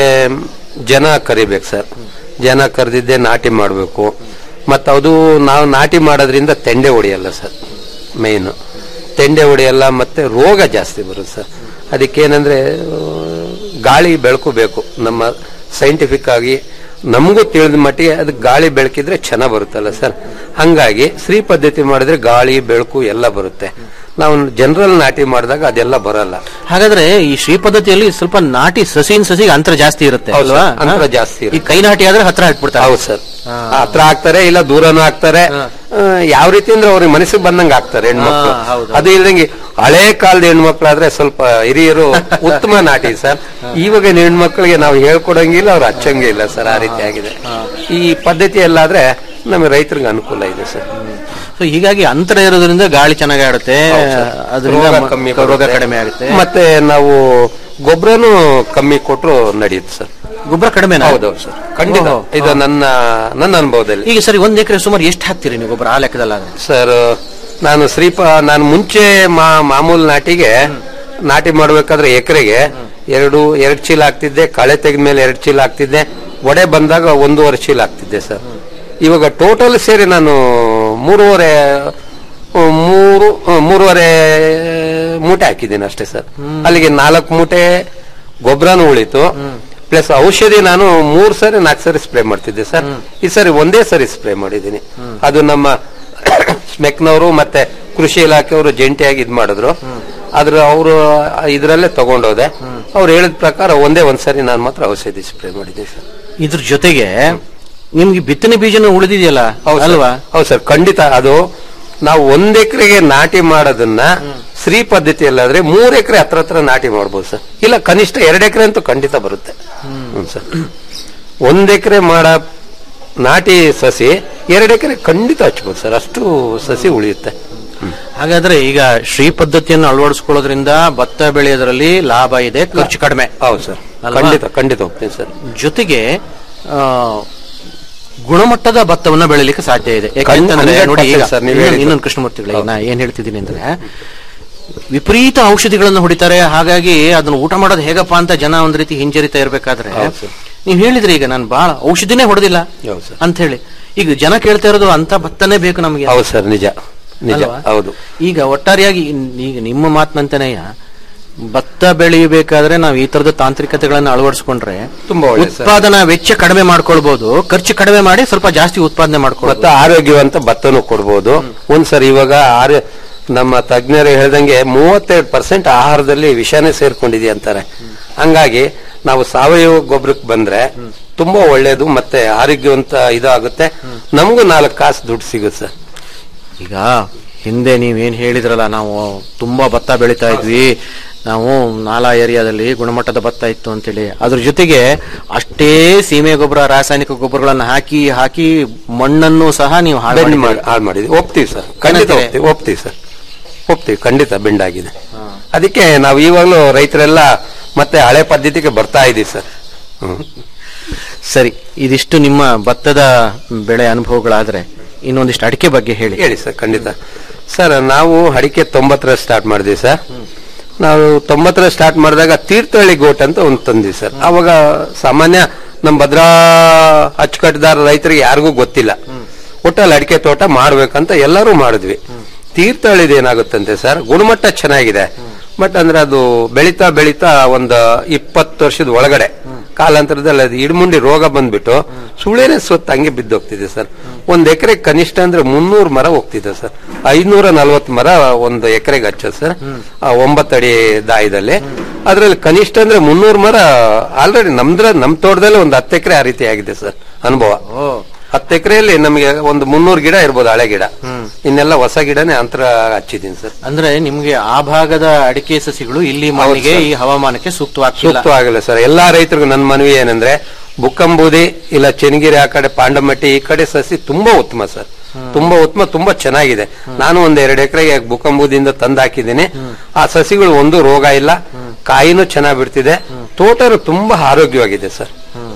ಜನ ಕರಿಬೇಕು ಸರ್ ಜನ ಕರೆದಿದ್ದೆ ನಾಟಿ ಮಾಡಬೇಕು ಮತ್ತು ಅದು ನಾವು ನಾಟಿ ಮಾಡೋದ್ರಿಂದ ತೆಂಡೆ ಹೊಡೆಯಲ್ಲ ಸರ್ ಮೇಯ್ನು ತೆಂಡೆ ಹೊಡೆಯಲ್ಲ ಮತ್ತೆ ರೋಗ ಜಾಸ್ತಿ ಬರುತ್ತೆ ಸರ್ ಅದಕ್ಕೇನಂದ್ರೆ ಆ, ಗಾಳಿ ಬೆಳಕು ಬೇಕು ನಮ್ಮ ಸೈಂಟಿಫಿಕ್ ಆಗಿ ನಮಗೂ ತಿಳಿದ ಮಟ್ಟಿಗೆ ಅದು ಗಾಳಿ ಬೆಳಕಿದ್ರೆ ಚೆನ್ನಾಗಿ ಬರುತ್ತಲ್ಲ ಸರ್ ಹಂಗಾಗಿ ಶ್ರೀ ಪದ್ಧತಿ ಮಾಡಿದ್ರೆ ಗಾಳಿ ಬೆಳಕು ಎಲ್ಲ ಬರುತ್ತೆ ನಾವು ಜನರಲ್ ನಾಟಿ ಮಾಡಿದಾಗ ಅದೆಲ್ಲ ಬರಲ್ಲ ಹಾಗಾದ್ರೆ ಈ ಶ್ರೀ ಪದ್ಧತಿಯಲ್ಲಿ ಸ್ವಲ್ಪ ನಾಟಿ ಸಸಿನ್ ಸಸಿಗೆ ಅಂತರ ಜಾಸ್ತಿ ಇರುತ್ತೆ ಹೌದು ಅಲ್ವಾ ಸರ್, ಅಂತರ ಜಾಸ್ತಿ ಈ ಕೈ ನಾಟಿ ಆದ್ರೆ ಹತ್ರ ಹಾಕ್ಬಿಡ್ತಾರೆ ಹೌದು ಸರ್ ಹತ್ರ ಹಾಕ್ತಾರೆ ಇಲ್ಲ ದೂರನೂ ಹಾಕ್ತಾರೆ ಆ, ಯಾವ ರೀತಿ ಅಂದ್ರೆ ಅವ್ರಿಗೆ ಮನಸ್ಸಿಗೆ ಬಂದಂಗ ಹಾಕ್ತಾರೆ ಹೆಣ್ಮಕ್ಳು ಹಾ, ಹೌದು. ಅದು ಇಲ್ದಂಗೆ ಹಳೆ ಕಾಲದ ಹೆಣ್ಮಕ್ಳಾದ್ರೆ ಸ್ವಲ್ಪ ಹಿರಿಯರು ಉತ್ತಮ ನಾಟಿ ಸರ್ ಇವಾಗಿನ ಹೆಣ್ಮಕ್ಳಿಗೆ ನಾವು ಹೇಳ್ಕೊಡಂಗಿಲ್ಲ ಅವ್ರು ಹಚ್ಚಂಗೆ ಇಲ್ಲ ಸರ್ ಆ ರೀತಿ ಆಗಿದೆ ಈ ಪದ್ಧತಿ ಎಲ್ಲಾದ್ರೆ ನಮಗೆ ರೈತರಿಗೆ ಅನುಕೂಲ ಇದೆ ಸರ್ ಸೊ ಹೀಗಾಗಿ ಅಂತರ ಇರೋದ್ರಿಂದ ಗಾಳಿ ಚೆನ್ನಾಗಿ ಆಡುತ್ತೆ ಹೌದು ಸರ್. ಅದರಿಂದ ರೋಗ ಮ- ಕಮ್ಮಿ ರೋಗ ಬರುತ್ತೆ. ಕಡಿಮೆ ಆಗುತ್ತೆ ಮತ್ತೆ ನಾವು ಗೊಬ್ಬರನು ಕಮ್ಮಿ ಕೊಟ್ರು ನಡೆಯುತ್ತೆ ಸರ್ ಗೊಬ್ಬರ ಕಡಿಮೆ ಹೌದೌದು ಸರ್ ಖಂಡಿತ ಓಹೋ. ಇದು ನನ್ನ ನನ್ನ ಅನುಭವದಲ್ಲಿ ಈಗ ಸರಿ ಒಂದ್ ಎಕರೆ ಸುಮಾರು ಎಷ್ಟು ಹಾಕ್ತೀರಿ ನೀವು ಗೊಬ್ಬರ ಆ ಲೆಕ್ಕದಲ್ಲಾದ್ರೆ ಸರ್ ನಾನು ಶ್ರೀಪ ನಾನು ಮುಂಚೆ ಮಾ ಮಾಮೂಲು ನಾಟಿಗೆ ನಾಟಿ ಮಾಡ್ಬೇಕಾದ್ರೆ ಎಕರೆಗೆ ಎರಡು ಎರಡು ಚೀಲ ಹಾಕ್ತಿದ್ದೆ ಕಳೆ ತೆಗೆದ ಮೇಲೆ ಎರಡು ಚೀಲ ಹಾಕ್ತಿದ್ದೆ ಒಡೆ ಬಂದಾಗ ಒಂದೂವರೆ ಚೀಲ ಹಾಕ್ತಿದ್ದೆ ಸರ್ ಇವಾಗ ಟೋಟಲ್ ಸೇರಿ ನಾನು ಮೂರುವರೆ ಆ, ಮೂರು ಆ, ಮೂರುವರೆ ಮೂಟೆ ಹಾಕಿದ್ದೀನಿ ಅಷ್ಟೇ ಸರ್ ಅಲ್ಲಿಗೆ ನಾಲ್ಕು ಮೂಟೆ ಗೊಬ್ಬರನೂ ಉಳಿತು ಪ್ಲಸ್ ಔಷಧಿ ನಾನು ಮೂರ್ ಸರಿ ನಾಲ್ಕು ಸರಿ ಸ್ಪ್ರೇ ಮಾಡ್ತಿದ್ದೆ ಸರ್ ಈ ಸರಿ ಒಂದೇ ಸರಿ ಸ್ಪ್ರೇ ಮಾಡಿದ್ದೀನಿ ಅದು ನಮ್ಮ ಸ್ಮೆಕ್ನವರು ಮತ್ತೆ ಕೃಷಿ ಇಲಾಖೆಯವರು ಜಂಟಿಯಾಗಿ ಇದ್ ಮಾಡಿದ್ರು ಆದ್ರೆ ಅವರು ಇದರಲ್ಲೇ ತಗೊಂಡೋದೆ ಅವ್ರು ಹೇಳಿದ ಪ್ರಕಾರ ಒಂದೇ ಒಂದ್ಸರಿ ನಾನು ಮಾತ್ರ ಔಷಧಿ ಸ್ಪ್ರೇ ಮಾಡಿದ್ದೀನಿ ಸರ್ ಇದ್ರ ಜೊತೆಗೆ ನಿಮ್ಗೆ ಬಿತ್ತನೆ ಬೀಜನ ಉಳಿದಿದೆಯಲ್ಲ ಅಲ್ವಾ ಹೌದು ಸರ್ ಖಂಡಿತ ಅದು ನಾವು ಒಂದ್ ಎಕರೆಗೆ ನಾಟಿ ಮಾಡೋದನ್ನ ಶ್ರೀ ಪದ್ಧತಿಯಲ್ಲಾದ್ರೆ ಮೂರ್ ಎಕರೆ ಹತ್ರ ಹತ್ರ ನಾಟಿ ಮಾಡ್ಬೋದು ಸರ್ ಇಲ್ಲ ಕನಿಷ್ಠ ಎರಡ್ ಎಕರೆ ಅಂತೂ ಖಂಡಿತ ಬರುತ್ತೆ ಹ್ಮ್ ಸರ್ ಒಂದ್ ಎಕರೆ ಮಾಡ ನಾಟಿ ಸಸಿ ಎರಡ್ ಎಕರೆ ಖಂಡಿತ ಹಚ್ಬೋದು ಸರ್ ಅಷ್ಟು ಸಸಿ ಉಳಿಯುತ್ತೆ ಹಾಗಾದ್ರೆ ಈಗ ಶ್ರೀ ಪದ್ಧತಿಯನ್ನು ಅಳವಡಿಸ್ಕೊಳ್ಳೋದ್ರಿಂದ ಭತ್ತ ಬೆಳೆಯೋದ್ರಲ್ಲಿ ಲಾಭ ಇದೆ ಖರ್ಚು ಕಡಿಮೆ ಹೌದು ಸರ್ ಅಲ್ವಾ? ಖಂಡಿತ ಖಂಡಿತ ಹೋಗ್ತೀನಿ ಸರ್ ಜೊತೆಗೆ ಆ, ಗುಣಮಟ್ಟದ ಭತ್ತವನ್ನ ಬೆಳಿಲಿಕ್ಕೆ ಸಾಧ್ಯ ಇದೆ ಖಂಡಿತ, ಯಾಕಂತಂದ್ರೆ ನೋಡಿ ಈಗ 100% ಸರ್, ನೀವು ಇನ್ನೊಂದು- ಹೇಳಿದ್ದು. ಇನ್ನೊಂದು ಕೃಷ್ಣಮೂರ್ತಿಗಳೇ ನಾ ಏನ್ ಹೇಳ್ತಿದ್ದೀನಿ ಅಂದ್ರೆ ವಿಪರೀತ ಔಷಧಿಗಳನ್ನು ಹೊಡಿತಾರೆ ಹಾಗಾಗಿ ಅದನ್ನ ಊಟ ಮಾಡೋದು ಹೇಗಪ್ಪ ಅಂತ ಜನ ಒಂದ್ ರೀತಿ ಹಿಂಜರಿತಾ ಇರ್ಬೇಕಾದ್ರೆ ಹೌದು ಸರ್. ನೀವ್ ಹೇಳಿದ್ರಿ ಈಗ ನಾನು ಬಹಳ ಔಷಧಿನೇ ಹೊಡೆದಿಲ್ಲ ಹೌದು ಸರ್ ಅಂತ ಹೇಳಿ ಈಗ ಜನ ಕೇಳ್ತಾ ಇರೋದು ಅಂತ ಭತ್ತನೇ ಬೇಕು ನಮಗೆ ಹೌದು ಸರ್ ನಿಜ ನಿಜ ಅಲ್ವಾ? ಹೌದು ಈಗ ಒಟ್ಟಾರೆಯಾಗಿ ಇನ್- ಈಗ ನಿಮ್ಮ ಮಾತಿನಂತೆನೆಯ ಭತ್ತ ಬೆಳೆಯಬೇಕಾದ್ರೆ ನಾವು ಈ ತರದ ತಾಂತ್ರಿಕತೆಗಳನ್ನ ಅಳವಡಿಸ್ಕೊಂಡ್ರೆ ತುಂಬಾ ಒಳ್ಳೆ ಸರ್. ಉತ್ಪಾದನಾ ವೆಚ್ಚ ಕಡಿಮೆ ಮಾಡ್ಕೊಳ್ಬಹುದು ಖರ್ಚು ಕಡಿಮೆ ಮಾಡಿ ಸ್ವಲ್ಪ ಜಾಸ್ತಿ ಉತ್ಪಾದನೆ ಮಾಡ್ಕೊಳ್ಬಹುದು ಮತ್ತೆ ಆರೋಗ್ಯವಂತ ಭತ್ತನೂ ಕೊಡ್ಬೋದು ಒಂದ್ಸರಿ ಇವಾಗ ಆರ್ಯ ನಮ್ಮ ತಜ್ಞರು ಹೇಳ್ದಂಗೆ ಮೂವತ್ತೆರಡು ಪರ್ಸೆಂಟ್ ಆಹಾರದಲ್ಲಿ ವಿಷಾನೇ ಸೇರ್ಕೊಂಡಿದೆ ಅಂತಾರೆ ಹಂಗಾಗಿ ನಾವು ಸಾವಯವ ಗೊಬ್ಬರಕ್ಕೆ ಬಂದ್ರೆ ತುಂಬಾ ಒಳ್ಳೇದು ಮತ್ತೆ ಆರೋಗ್ಯವಂತ ಇದಾಗುತ್ತೆ ನಮಗೂ ನಾಲ್ಕು ಕಾಸು ದುಡ್ಡು ಸಿಗುತ್ತೆ ಸರ್ ಈಗ ಹಿಂದೆ ನೀವೇನ್ ಹೇಳಿದ್ರಲ್ಲ ನಾವು ತುಂಬಾ ಭತ್ತ ಬೆಳಿತಾ ಇದ್ವಿ ನಾವು ನಾಲಾ ಏರಿಯಾದಲ್ಲಿ ಗುಣಮಟ್ಟದ ಭತ್ತ ಇತ್ತು ಅಂತೇಳಿ ಅದ್ರ ಜೊತೆಗೆ ಅಷ್ಟೇ ಸೀಮೆ ಗೊಬ್ಬರ ರಾಸಾಯನಿಕ ಗೊಬ್ಬರಗಳನ್ನ ಹಾಕಿ ಹಾಕಿ ಮಣ್ಣನ್ನು ಸಹ ನೀವು ಹಾಳು ಬೆಂಡ್ ಮಾಡಿದ್ದೀರಿ. ಮಾಡಿ ಹಾಳು ಮಾಡಿದ್ವಿ ಒಪ್ತೀವಿ ಸರ್ ಖಂಡಿತ ಖಂಡಿತ. ಒಪ್ತೀವಿ ಒಪ್ತೀವಿ ಸರ್ ಒಪ್ತೀವಿ ಖಂಡಿತ ಬೆಂಡ್ ಆಗಿದೆ ಅದಕ್ಕೆ ನಾವು ಇವಾಗಲೂ ರೈತರೆಲ್ಲ ಮತ್ತೆ ಹಳೆ ಪದ್ಧತಿಗೆ ಬರ್ತಾ ಇದೀವಿ ಸರ್ ಹ್ಮ್ ಸರಿ ಇದಿಷ್ಟು ನಿಮ್ಮ ಭತ್ತದ ಬೆಳೆ ಅನುಭವಗಳಾದ್ರೆ ಇನ್ನೊಂದಿಷ್ಟು ಅಡಿಕೆ ಬಗ್ಗೆ ಹೇಳಿ ಹೇಳಿ ಸರ್ ಖಂಡಿತ ಸರ್ ನಾವು ಅಡಿಕೆ ತೊಂಬತ್ತರ ಸ್ಟಾರ್ಟ್ ಮಾಡಿದ್ವಿ ಸರ್ ನಾವು ತೊಂಬತ್ತರ ಸ್ಟಾರ್ಟ್ ಮಾಡಿದಾಗ ತೀರ್ಥಹಳ್ಳಿ ಗೋಟ್ ಅಂತ ಒಂದು ತಂದ್ವಿ ಸರ್ ಅವಾಗ ಸಾಮಾನ್ಯ ನಮ್ಮ ಭದ್ರಾ ಅಚ್ಚುಕಟ್ಟುದಾರ ರೈತರಿಗೆ ಯಾರಿಗೂ ಗೊತ್ತಿಲ್ಲ ಒಟ್ಟಲ್ಲಿ ಅಡಿಕೆ ತೋಟ ಮಾಡ್ಬೇಕಂತ ಎಲ್ಲರೂ ಮಾಡಿದ್ವಿ ತೀರ್ಥಹಳ್ಳಿದು ಏನಾಗುತ್ತಂತೆ ಸರ್ ಗುಣಮಟ್ಟ ಚೆನ್ನಾಗಿದೆ ಬಟ್ ಅಂದ್ರೆ ಅದು ಬೆಳೀತಾ ಬೆಳೀತಾ ಒಂದು ಇಪ್ಪತ್ತು ವರ್ಷದ ಒಳಗಡೆ ಕಾಲಾಂತರದಲ್ಲಿ ಅದು ಇಡ್ಮುಂಡಿ ರೋಗ ಬಂದ್ಬಿಟ್ಟು ಸುಳಿನೇ ಸುತ್ತ ಹಂಗೆ ಬಿದ್ದೋಗ್ತಿದೆ ಸರ್ ಒಂದ್ ಎಕರೆ ಕನಿಷ್ಠ ಅಂದ್ರೆ ಮುನ್ನೂರು ಮರ ಹೋಗ್ತಿದೆ ಸರ್ ಐನೂರ ನಲ್ವತ್ತು ಮರ ಒಂದು ಎಕರೆಗೆ ಹಚ್ಚೋದು ಸರ್ ಆ ಒಂಬತ್ತಡಿ ದಾಯದಲ್ಲಿ ಅದ್ರಲ್ಲಿ ಕನಿಷ್ಠ ಅಂದ್ರೆ ಮುನ್ನೂರು ಮರ ಆಲ್ರೆಡಿ ನಮ್ದ್ರ ನಮ್ ತೋಟದಲ್ಲಿ ಒಂದು ಹತ್ತು ಎಕರೆ ಆ ರೀತಿ ಆಗಿದೆ ಸರ್ ಅನುಭವ ಹತ್ತು ಎಕರೆಯಲ್ಲಿ ನಮಗೆ ಒಂದು ಮುನ್ನೂರು ಗಿಡ ಇರ್ಬೋದು ಹಳೆ ಗಿಡ ಇನ್ನೆಲ್ಲ ಹೊಸ ಗಿಡನೇ ಅಂತರ ಹಚ್ಚಿದೀನಿ ಸರ್ ಅಂದ್ರೆ ನಿಮ್ಗೆ ಆ ಭಾಗದ ಅಡಿಕೆ ಸಸಿಗಳು ಇಲ್ಲಿ ಮಣ್ಣಿಗೆ ಸರ್. ಈ ಹವಾಮಾನಕ್ಕೆ ಸೂಕ್ತವಾಗ್ತಿಲ್ಲ ಸೂಕ್ತವಾಗಿಲ್ಲ ಸರ್ ಎಲ್ಲಾ ರೈತರಿಗೂ ನನ್ನ ಮನವಿ ಏನಂದ್ರೆ ಬುಕ್ಕಂಬೂದಿ ಇಲ್ಲ ಚೆನ್ನಗಿರಿ ಆ ಕಡೆ ಪಾಂಡಮಟ್ಟಿ ಈ ಕಡೆ ಸಸಿ ತುಂಬಾ ಉತ್ತಮ ಸರ್ ತುಂಬಾ ಉತ್ತಮ ತುಂಬಾ ಚೆನ್ನಾಗಿದೆ ನಾನು ಒಂದ್ ಎರಡು ಎಕರೆಗೆ ಬುಕ್ಕಂಬೂದಿಯಿಂದ ತಂದು ಹಾಕಿದ್ದೀನಿ ಆ ಸಸಿಗಳು ಒಂದು ರೋಗ ಇಲ್ಲ ಕಾಯಿನೂ ಚೆನ್ನಾಗಿ ಬಿಡ್ತಿದೆ ತೋಟನು ತುಂಬಾ ಆರೋಗ್ಯವಾಗಿದೆ ಸರ್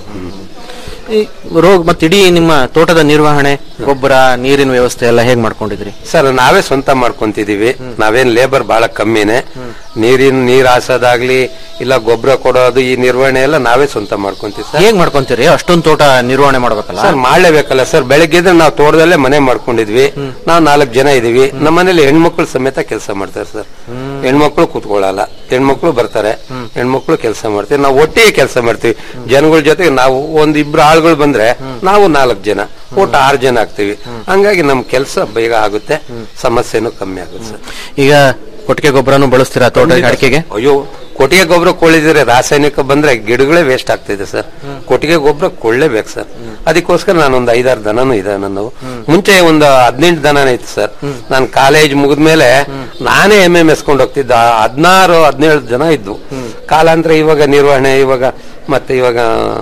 ಈ ರೋಗ ಮತ್ತೆ ಇಡೀ ನಿಮ್ಮ ತೋಟದ ನಿರ್ವಹಣೆ ಗೊಬ್ಬರ ನೀರಿನ ವ್ಯವಸ್ಥೆ ಎಲ್ಲ ಹೇಗ್ ಮಾಡ್ಕೊಂಡಿದ್ರಿ ಸರ್ ನಾವೇ ಸ್ವಂತ ಮಾಡ್ಕೊಂತಿದೀವಿ ನಾವೇನ್ ಲೇಬರ್ ಬಹಳ ಕಮ್ಮಿನೇ ನೀರಿನ ನೀರ್ ಹಾಸೋದಾಗ್ಲಿ ಇಲ್ಲ ಗೊಬ್ಬರ ಕೊಡೋದು ಈ ನಿರ್ವಹಣೆ ಎಲ್ಲ ನಾವೇ ಸ್ವಂತ ಮಾಡ್ಕೊಂತೀವಿ ಸರ್ ಹೇಗ್ ಮಾಡ್ಕೊಂತೀರಿ ಅಷ್ಟೊಂದ್ ತೋಟ ನಿರ್ವಹಣೆ ಮಾಡ್ಬೇಕಲ್ಲ ಸರ್ ಮಾಡ್ಲೇಬೇಕಲ್ಲ ಸರ್ ಬೆಳಗ್ಗೆ ಎದ್ರೆ ನಾವು ತೋಟದಲ್ಲೇ ಮನೆ ಮಾಡ್ಕೊಂಡಿದ್ವಿ ನಾವು ನಾಲ್ಕು ಜನ ಇದೀವಿ ನಮ್ಮ ಮನೇಲಿ ಹೆಣ್ಮಕ್ಳು ಸಮೇತ ಕೆಲಸ ಮಾಡ್ತಾರೆ ಸರ್ ಹೆಣ್ಮಕ್ಳು ಕೂತ್ಕೊಳ್ಳಲ್ಲ ಹೆಣ್ಮಕ್ಳು ಬರ್ತಾರೆ ಹೆಣ್ಮಕ್ಳು ಕೆಲಸ ಮಾಡ್ತೀವಿ ನಾವು ಒಟ್ಟಿಗೆ ಕೆಲಸ ಮಾಡ್ತೀವಿ ಜನಗಳ ಜೊತೆಗೆ ನಾವು ಒಂದ್ ಇಬ್ರು ಆಳುಗಳು ಬಂದ್ರೆ ನಾವು ನಾಲ್ಕು ಜನ ಒಟ್ಟು ಆರು ಜನ ಆಗ್ತೀವಿ ಹಂಗಾಗಿ ನಮ್ ಕೆಲಸ ಬೇಗ ಆಗುತ್ತೆ ಸಮಸ್ಯೆನೂ ಕಮ್ಮಿ ಆಗುತ್ತೆ ಸರ್ ಈಗ ಕೊಟ್ಟಿಗೆ ಗೊಬ್ಬರನು ಬಳಸ್ತೀರಾ ತೋಟ ಅಡಿಕೆಗೆ ಅಯ್ಯೋ ಕೊಟ್ಟಿಗೆ ಗೊಬ್ಬರ ಕೊಳ್ಳಿದ್ರೆ ರಾಸಾಯನಿಕ ಬಂದ್ರೆ ಗಿಡಗಳೇ ವೇಸ್ಟ್ ಆಗ್ತಿದೆ ಸರ್ ಕೊಟ್ಟಿಗೆ ಗೊಬ್ಬರ ಕೊಳ್ಳೇಬೇಕು ಸರ್ ಅದಕ್ಕೋಸ್ಕರ ನಾನು ಒಂದು ಐದಾರು ದನನೂ ಇದೆ ನನ್ನವು ಮುಂಚೆ ಒಂದು ಹದಿನೆಂಟು ದನ ಇತ್ತು ಸರ್ ನಾನು ಕಾಲೇಜ್ ಮುಗಿದ್ಮೇಲೆ ನಾನೇ ಎಮ್ಮೆ ಮೆಸ್ಕೊಂಡು ಹೋಗ್ತಿದ್ದ ಹದಿನಾರು ಹದಿನೇಳು ಜನ ಇದ್ವು ಕಾಲಾಂತರ ಇವಾಗ ನಿರ್ವಹಣೆ ಇವಾಗ ಮತ್ತೆ ಇವಾಗ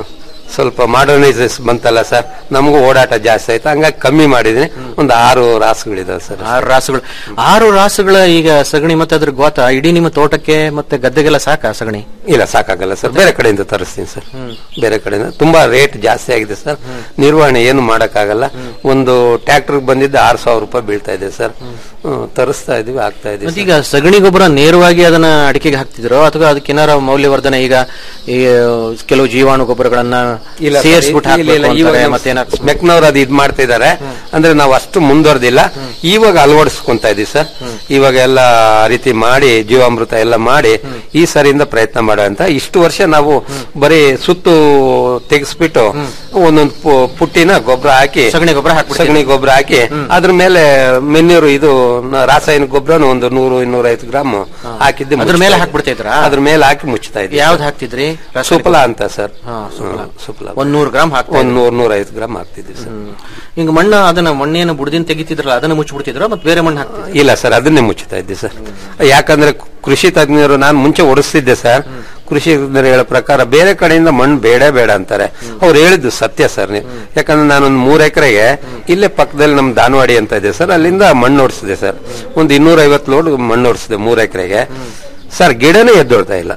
ಸ್ವಲ್ಪ ಮಾಡರ್ನೈಸೇಸ್ ಬಂತಲ್ಲ ಸರ್ ನಮಗೂ ಓಡಾಟ ಜಾಸ್ತಿ ಆಯ್ತು ಹಂಗಾಗಿ ಕಮ್ಮಿ ಮಾಡಿದೀನಿ ಒಂದು ಆರು ರಾಸುಗಳಿದಾವೆ ಸರ್ ಆರು ರಾಸುಗಳು ಆರು ರಾಸುಗಳ ಈಗ ಸಗಣಿ ಮತ್ತೆ ಅದ್ರ ಗೋತ ಇಡೀ ನಿಮ್ಮ ತೋಟಕ್ಕೆ ಮತ್ತೆ ಗದ್ದೆಗೆಲ್ಲ ಸಾಕ ಸಗಣಿ ಇಲ್ಲ ಸಾಕಾಗಲ್ಲ ಸರ್ ಬೇರೆ ಕಡೆಯಿಂದ ತರಿಸ್ತೀನಿ ಸರ್ ಬೇರೆ ಕಡೆಯಿಂದ ತುಂಬಾ ರೇಟ್ ಜಾಸ್ತಿ ಆಗಿದೆ ಸರ್ ನಿರ್ವಹಣೆ ಏನು ಮಾಡಕ್ಕಾಗಲ್ಲ ಒಂದು ಟ್ರ್ಯಾಕ್ಟರ್ ಬಂದಿದ್ದ ಆರು ಸಾವಿರ ರೂಪಾಯಿ ಬೀಳ್ತಾ ಇದೆ ಸರ್ ಹ್ಮ್, ತರಿಸ್ತಾ ಇದೀವಿ ಆಗ್ತಾ ಇದೀವಿ ಮತ್ತೆ ಈಗ ಸಗಣಿ ಗೊಬ್ಬರ ನೇರವಾಗಿ ಅದನ್ನ ಅಡಿಕೆಗೆ ಹಾಕ್ತಿದ್ರು ಅಥವಾ ಅದಕ್ಕೆ ಏನಾರ ಮೌಲ್ಯವರ್ಧನೆ ಈಗ ಈ ಕೆಲವು ಜೀವಾಣು ಗೊಬ್ಬರಗಳನ್ನ ಇಲ್ಲ ಸರ್, ಸೇರಿಸ್ಬಿಟ್ಟು ಇಲ್ಲ, ಇಲ್ಲ, ಹಾಕ್ಬೇಕು ಇವಾಗ ಅಂತಾರೆ, ನಮ್ಮ ಮತ್ತೆ ಏನಾರ ಮೆಕ್ನವ್ರು ಅದು ಇದ್ ಮಾಡ್ತಾ ಇದಾರೆ ಅಂದ್ರೆ ನಾವು ಅಷ್ಟು ಮುಂದುವರೆದಿಲ್ಲ ಇವಾಗ ಅಳವಡಿಸ್ಕೊಂತ ಇದೀವಿ ಸರ್ ಇವಾಗ ಎಲ್ಲ ಆ ರೀತಿ ಮಾಡಿ ಜೀವಾಮೃತ ಎಲ್ಲ ಮಾಡಿ ಈ ಸರಿಯಿಂದ ಪ್ರಯತ್ನ ಮಾಡೋ ಅಂತ ಇಷ್ಟು ವರ್ಷ ನಾವು ಬರೀ ಸುತ್ತು ತೆಗೆಸ್ಬಿಟ್ಟು ಒಂದೊಂದು ಪು- ಪುಟ್ಟಿನ ಗೊಬ್ಬರ ಹಾಕಿ ಸಗಣಿ ಗೊಬ್ಬರ ಹಾಕ್ಬಿಡ್ತೀವಿ. ಸಗಣಿ ಗೊಬ್ಬರ ಹಾಕಿ ಅದ್ರ ಮೇಲೆ ಮೆನ್ಯೂರು ಇದು ನ- ರಾಸಾಯನಿಕ ಗೊಬ್ಬರನು ಒಂದು ನೂರು ಇನ್ನೂರೈವತ್ತು ಗ್ರಾಮ್ ಹಾಕಿದ್ದೆ ಅದ್ರ ಮುಚ್ತಾ ಮೇಲೆ ಇದ್ದೆ. ಹಾಕ್ಬಿಡ್ತಿದ್ರಾ? ಅದ್ರ ಮೇಲೆ ಹಾಕಿ ಮುಚ್ತಾ ಇದ್ದೆ ಯಾವ್ದು ಹಾಕ್ತಿದ್ರಿ ಸುಫಲ ಅಂತ ಸರ್ ಹಾ, ಸುಫಲ. ಸುಫಲ ಒಂದ್ ನೂರು ಗ್ರಾಮ್ ಹಾಕ್ತಾ ಒಂದ್ ನೂರ್ ನೂರೈವತ್ತು ಗ್ರಾಮ್ ಹಾಕ್ತಿದ್ವಿ ಸರ್ ಈಗ ಮಣ್ಣು ಅದನ್ನ ಮಣ್ಣೇನು ಬುಡದಿಂದ ತೆಗಿತಿದ್ರಲ್ಲ ಅದನ್ನ ಮುಚ್ಚಿಬಿಡ್ತಿದ್ರ ಮತ್ತೆ ಬೇರೆ ಮಣ್ಣು ಹಾಕ್ತಿದ್ರು ಇಲ್ಲ ಸರ್ ಅದನ್ನೇ ಮುಚ್ಚುತ್ತಾ ಇದ್ದೆ ಸರ್ ಯಾಕಂದ್ರೆ ಕೃಷಿ ತಜ್ಞರು ನಾನು ಮುಂಚೆ ಓಡಿಸ್ತಿದ್ದೆ ಸರ್ ಕೃಷಿ ತಜ್ಞರು ಹೇಳೋ ಪ್ರಕಾರ ಬೇರೆ ಕಡೆಯಿಂದ ಮಣ್ಣು ಬೇಡ ಬೇಡ ಅಂತಾರೆ ಅವ್ರು ಹೇಳಿದ್ದು ಸತ್ಯ ಸರ್ ನೀವು ಯಾಕಂದ್ರೆ ನಾನೊಂದು ಮೂರ್ ಎಕರೆಗೆ ಇಲ್ಲೇ ಪಕ್ಕದಲ್ಲಿ ನಮ್ ದಾನವಾಡಿ ಅಂತ ಇದೆ ಸರ್ ಅಲ್ಲಿಂದ ಮಣ್ಣು ಓಡಿಸಿದೆ ಸರ್ ಒಂದು ಇನ್ನೂರ ಐವತ್ತು ಲೋಡ್ ಮಣ್ಣು ಓಡಿಸಿದೆ ಮೂರ್ ಎಕರೆಗೆ ಸರ್ ಗಿಡನೇ ಎದ್ದೊಳ್ತಾ ಇಲ್ಲ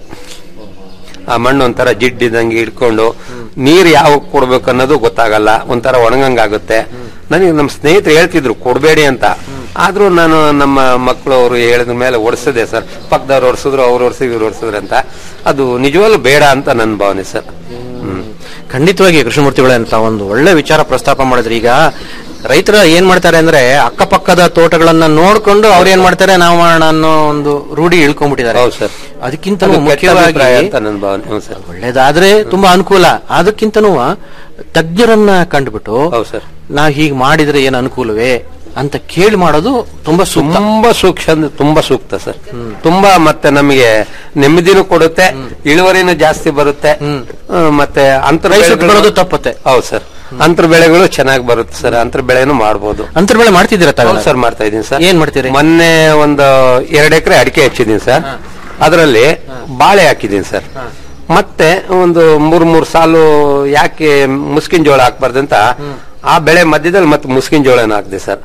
ಆ ಮಣ್ಣು ಒಂಥರ ಜಿಡ್ಡಿದಂಗೆ ಇಟ್ಕೊಂಡು ನೀರು ಯಾವಾಗ ಕೊಡ್ಬೇಕು ಅನ್ನೋದು ಗೊತ್ತಾಗಲ್ಲ ಒಂಥರ ಒಣಗಂಗಾಗುತ್ತೆ ನನಗೆ ನಮ್ಮ ಸ್ನೇಹಿತರು ಹೇಳ್ತಿದ್ರು ಕೊಡಬೇಡಿ ಅಂತ ಆದ್ರೂ ನಾನು ನಮ್ಮ ಮಕ್ಕಳು ಅವರು ಹೇಳಿದ ಮೇಲೆ ಓಡಿಸಿದೆ ಸರ್ ಪಕ್ಕದವ್ರು ಓಡಿಸಿದ್ರು ಅವ್ರು ಓಡಿಸಿದ್ರು ಇವ್ರು ಓಡಿಸಿದ್ರು ಅಂತ ಅದು ನಿಜವಾಗ್ಲೂ ಬೇಡ ಅಂತ ನನ್ನ ಭಾವನೆ ಸರ್ ಹ್ಮ್ ಖಂಡಿತವಾಗಿ ಕೃಷ್ಣಮೂರ್ತಿಗಳೇ ಅಂತ ಒಂದು ಒಳ್ಳೆ ವಿಚಾರ ಪ್ರಸ್ತಾಪ ಮಾಡಿದ್ರಿ ಈಗ ರೈತರ ಏನ್ ಮಾಡ್ತಾರೆ ಅಂದ್ರೆ ಅಕ್ಕಪಕ್ಕದ ತೋಟಗಳನ್ನ ನೋಡ್ಕೊಂಡು ಅವ್ರು ಏನ್ ಮಾಡ್ತಾರೆ ನಾವು ಮಾಡೋಣ ಅನ್ನೋ ಒಂದು ರೂಢಿ ಇಳ್ಕೊಂಡ್ಬಿಟ್ಟಿದ್ದಾರೆ ಹೌದು ಸರ್ ಅದಕ್ಕಿಂತ ಅದು ಕೆಟ್ಟ ಮುಖ್ಯವಾಗಿ ಅಭಿಪ್ರಾಯ ಅಂತ ನನ್ನ ಭಾವನೆ ಹ್ಞೂ ಸರ್ ಒಳ್ಳೇದಾದ್ರೆ ತುಂಬಾ ಅನುಕೂಲ ಅದಕ್ಕಿಂತನೂ ತಜ್ಞರನ್ನ ಕಂಡುಬಿಟ್ಟು ನಾವ್ ಹೀಗ್ ಮಾಡಿದ್ರೆ ಏನ್ ಅನುಕೂಲವೇ ಅಂತ ಕೇಳಿ ಮಾಡೋದು ತುಂಬಾ ಸೂಕ್ತ ತುಂಬಾ ಸೂಕ್ಷ್ಮ ಅಂದ್ರೆ ತುಂಬಾ ಸೂಕ್ತ ಸರ್ ತುಂಬಾ ಮತ್ತೆ ನಮಗೆ ನೆಮ್ಮದಿನೂ ಕೊಡುತ್ತೆ ಇಳುವರಿನೂ ಜಾಸ್ತಿ ಬರುತ್ತೆ ಆ, ಮತ್ತೆ ಅಂತರ ರೈತರು ಬರೋದು ತಪ್ಪತ್ತೆ ಹೌದು ಸರ್ ಅಂತರ ಬೆಳೆಗಳು ಚೆನ್ನಾಗಿ ಬರುತ್ತೆ ಸರ್ ಅಂತರ ಬೆಳೆನೂ ಮಾಡ್ಬೋದು ಅಂತರ ಬೆಳೆ ಮಾಡ್ತಿದ್ದೀರಾ ತಾವೆಲ್ಲ? ಹೌದು ಸರ್ ಮಾಡ್ತಾ ಇದ್ದೀನಿ ಸರ್ ಏನ್ ಮಾಡ್ತೀರಿ ಮೊನ್ನೆ ಒಂದು ಎರಡು ಎಕರೆ ಅಡಿಕೆ ಹಚ್ಚಿದ್ದೀನಿ ಸರ್ ಅದರಲ್ಲಿ ಬಾಳೆ ಹಾಕಿದ್ದೀನಿ ಸರ್ ಮತ್ತೆ ಒಂದು ಮೂರ್ ಮೂರ್ ಸಾಲು ಯಾಕೆ ಮುಸ್ಕಿನ ಜೋಳ ಹಾಕ್ಬಾರ್ದಂತ ಆ ಬೆಳೆ ಮಧ್ಯದಲ್ಲಿ ಮತ್ತೆ ಮುಸ್ಕಿನ ಜೋಳನ ಹಾಕಿದೆ ಸರ್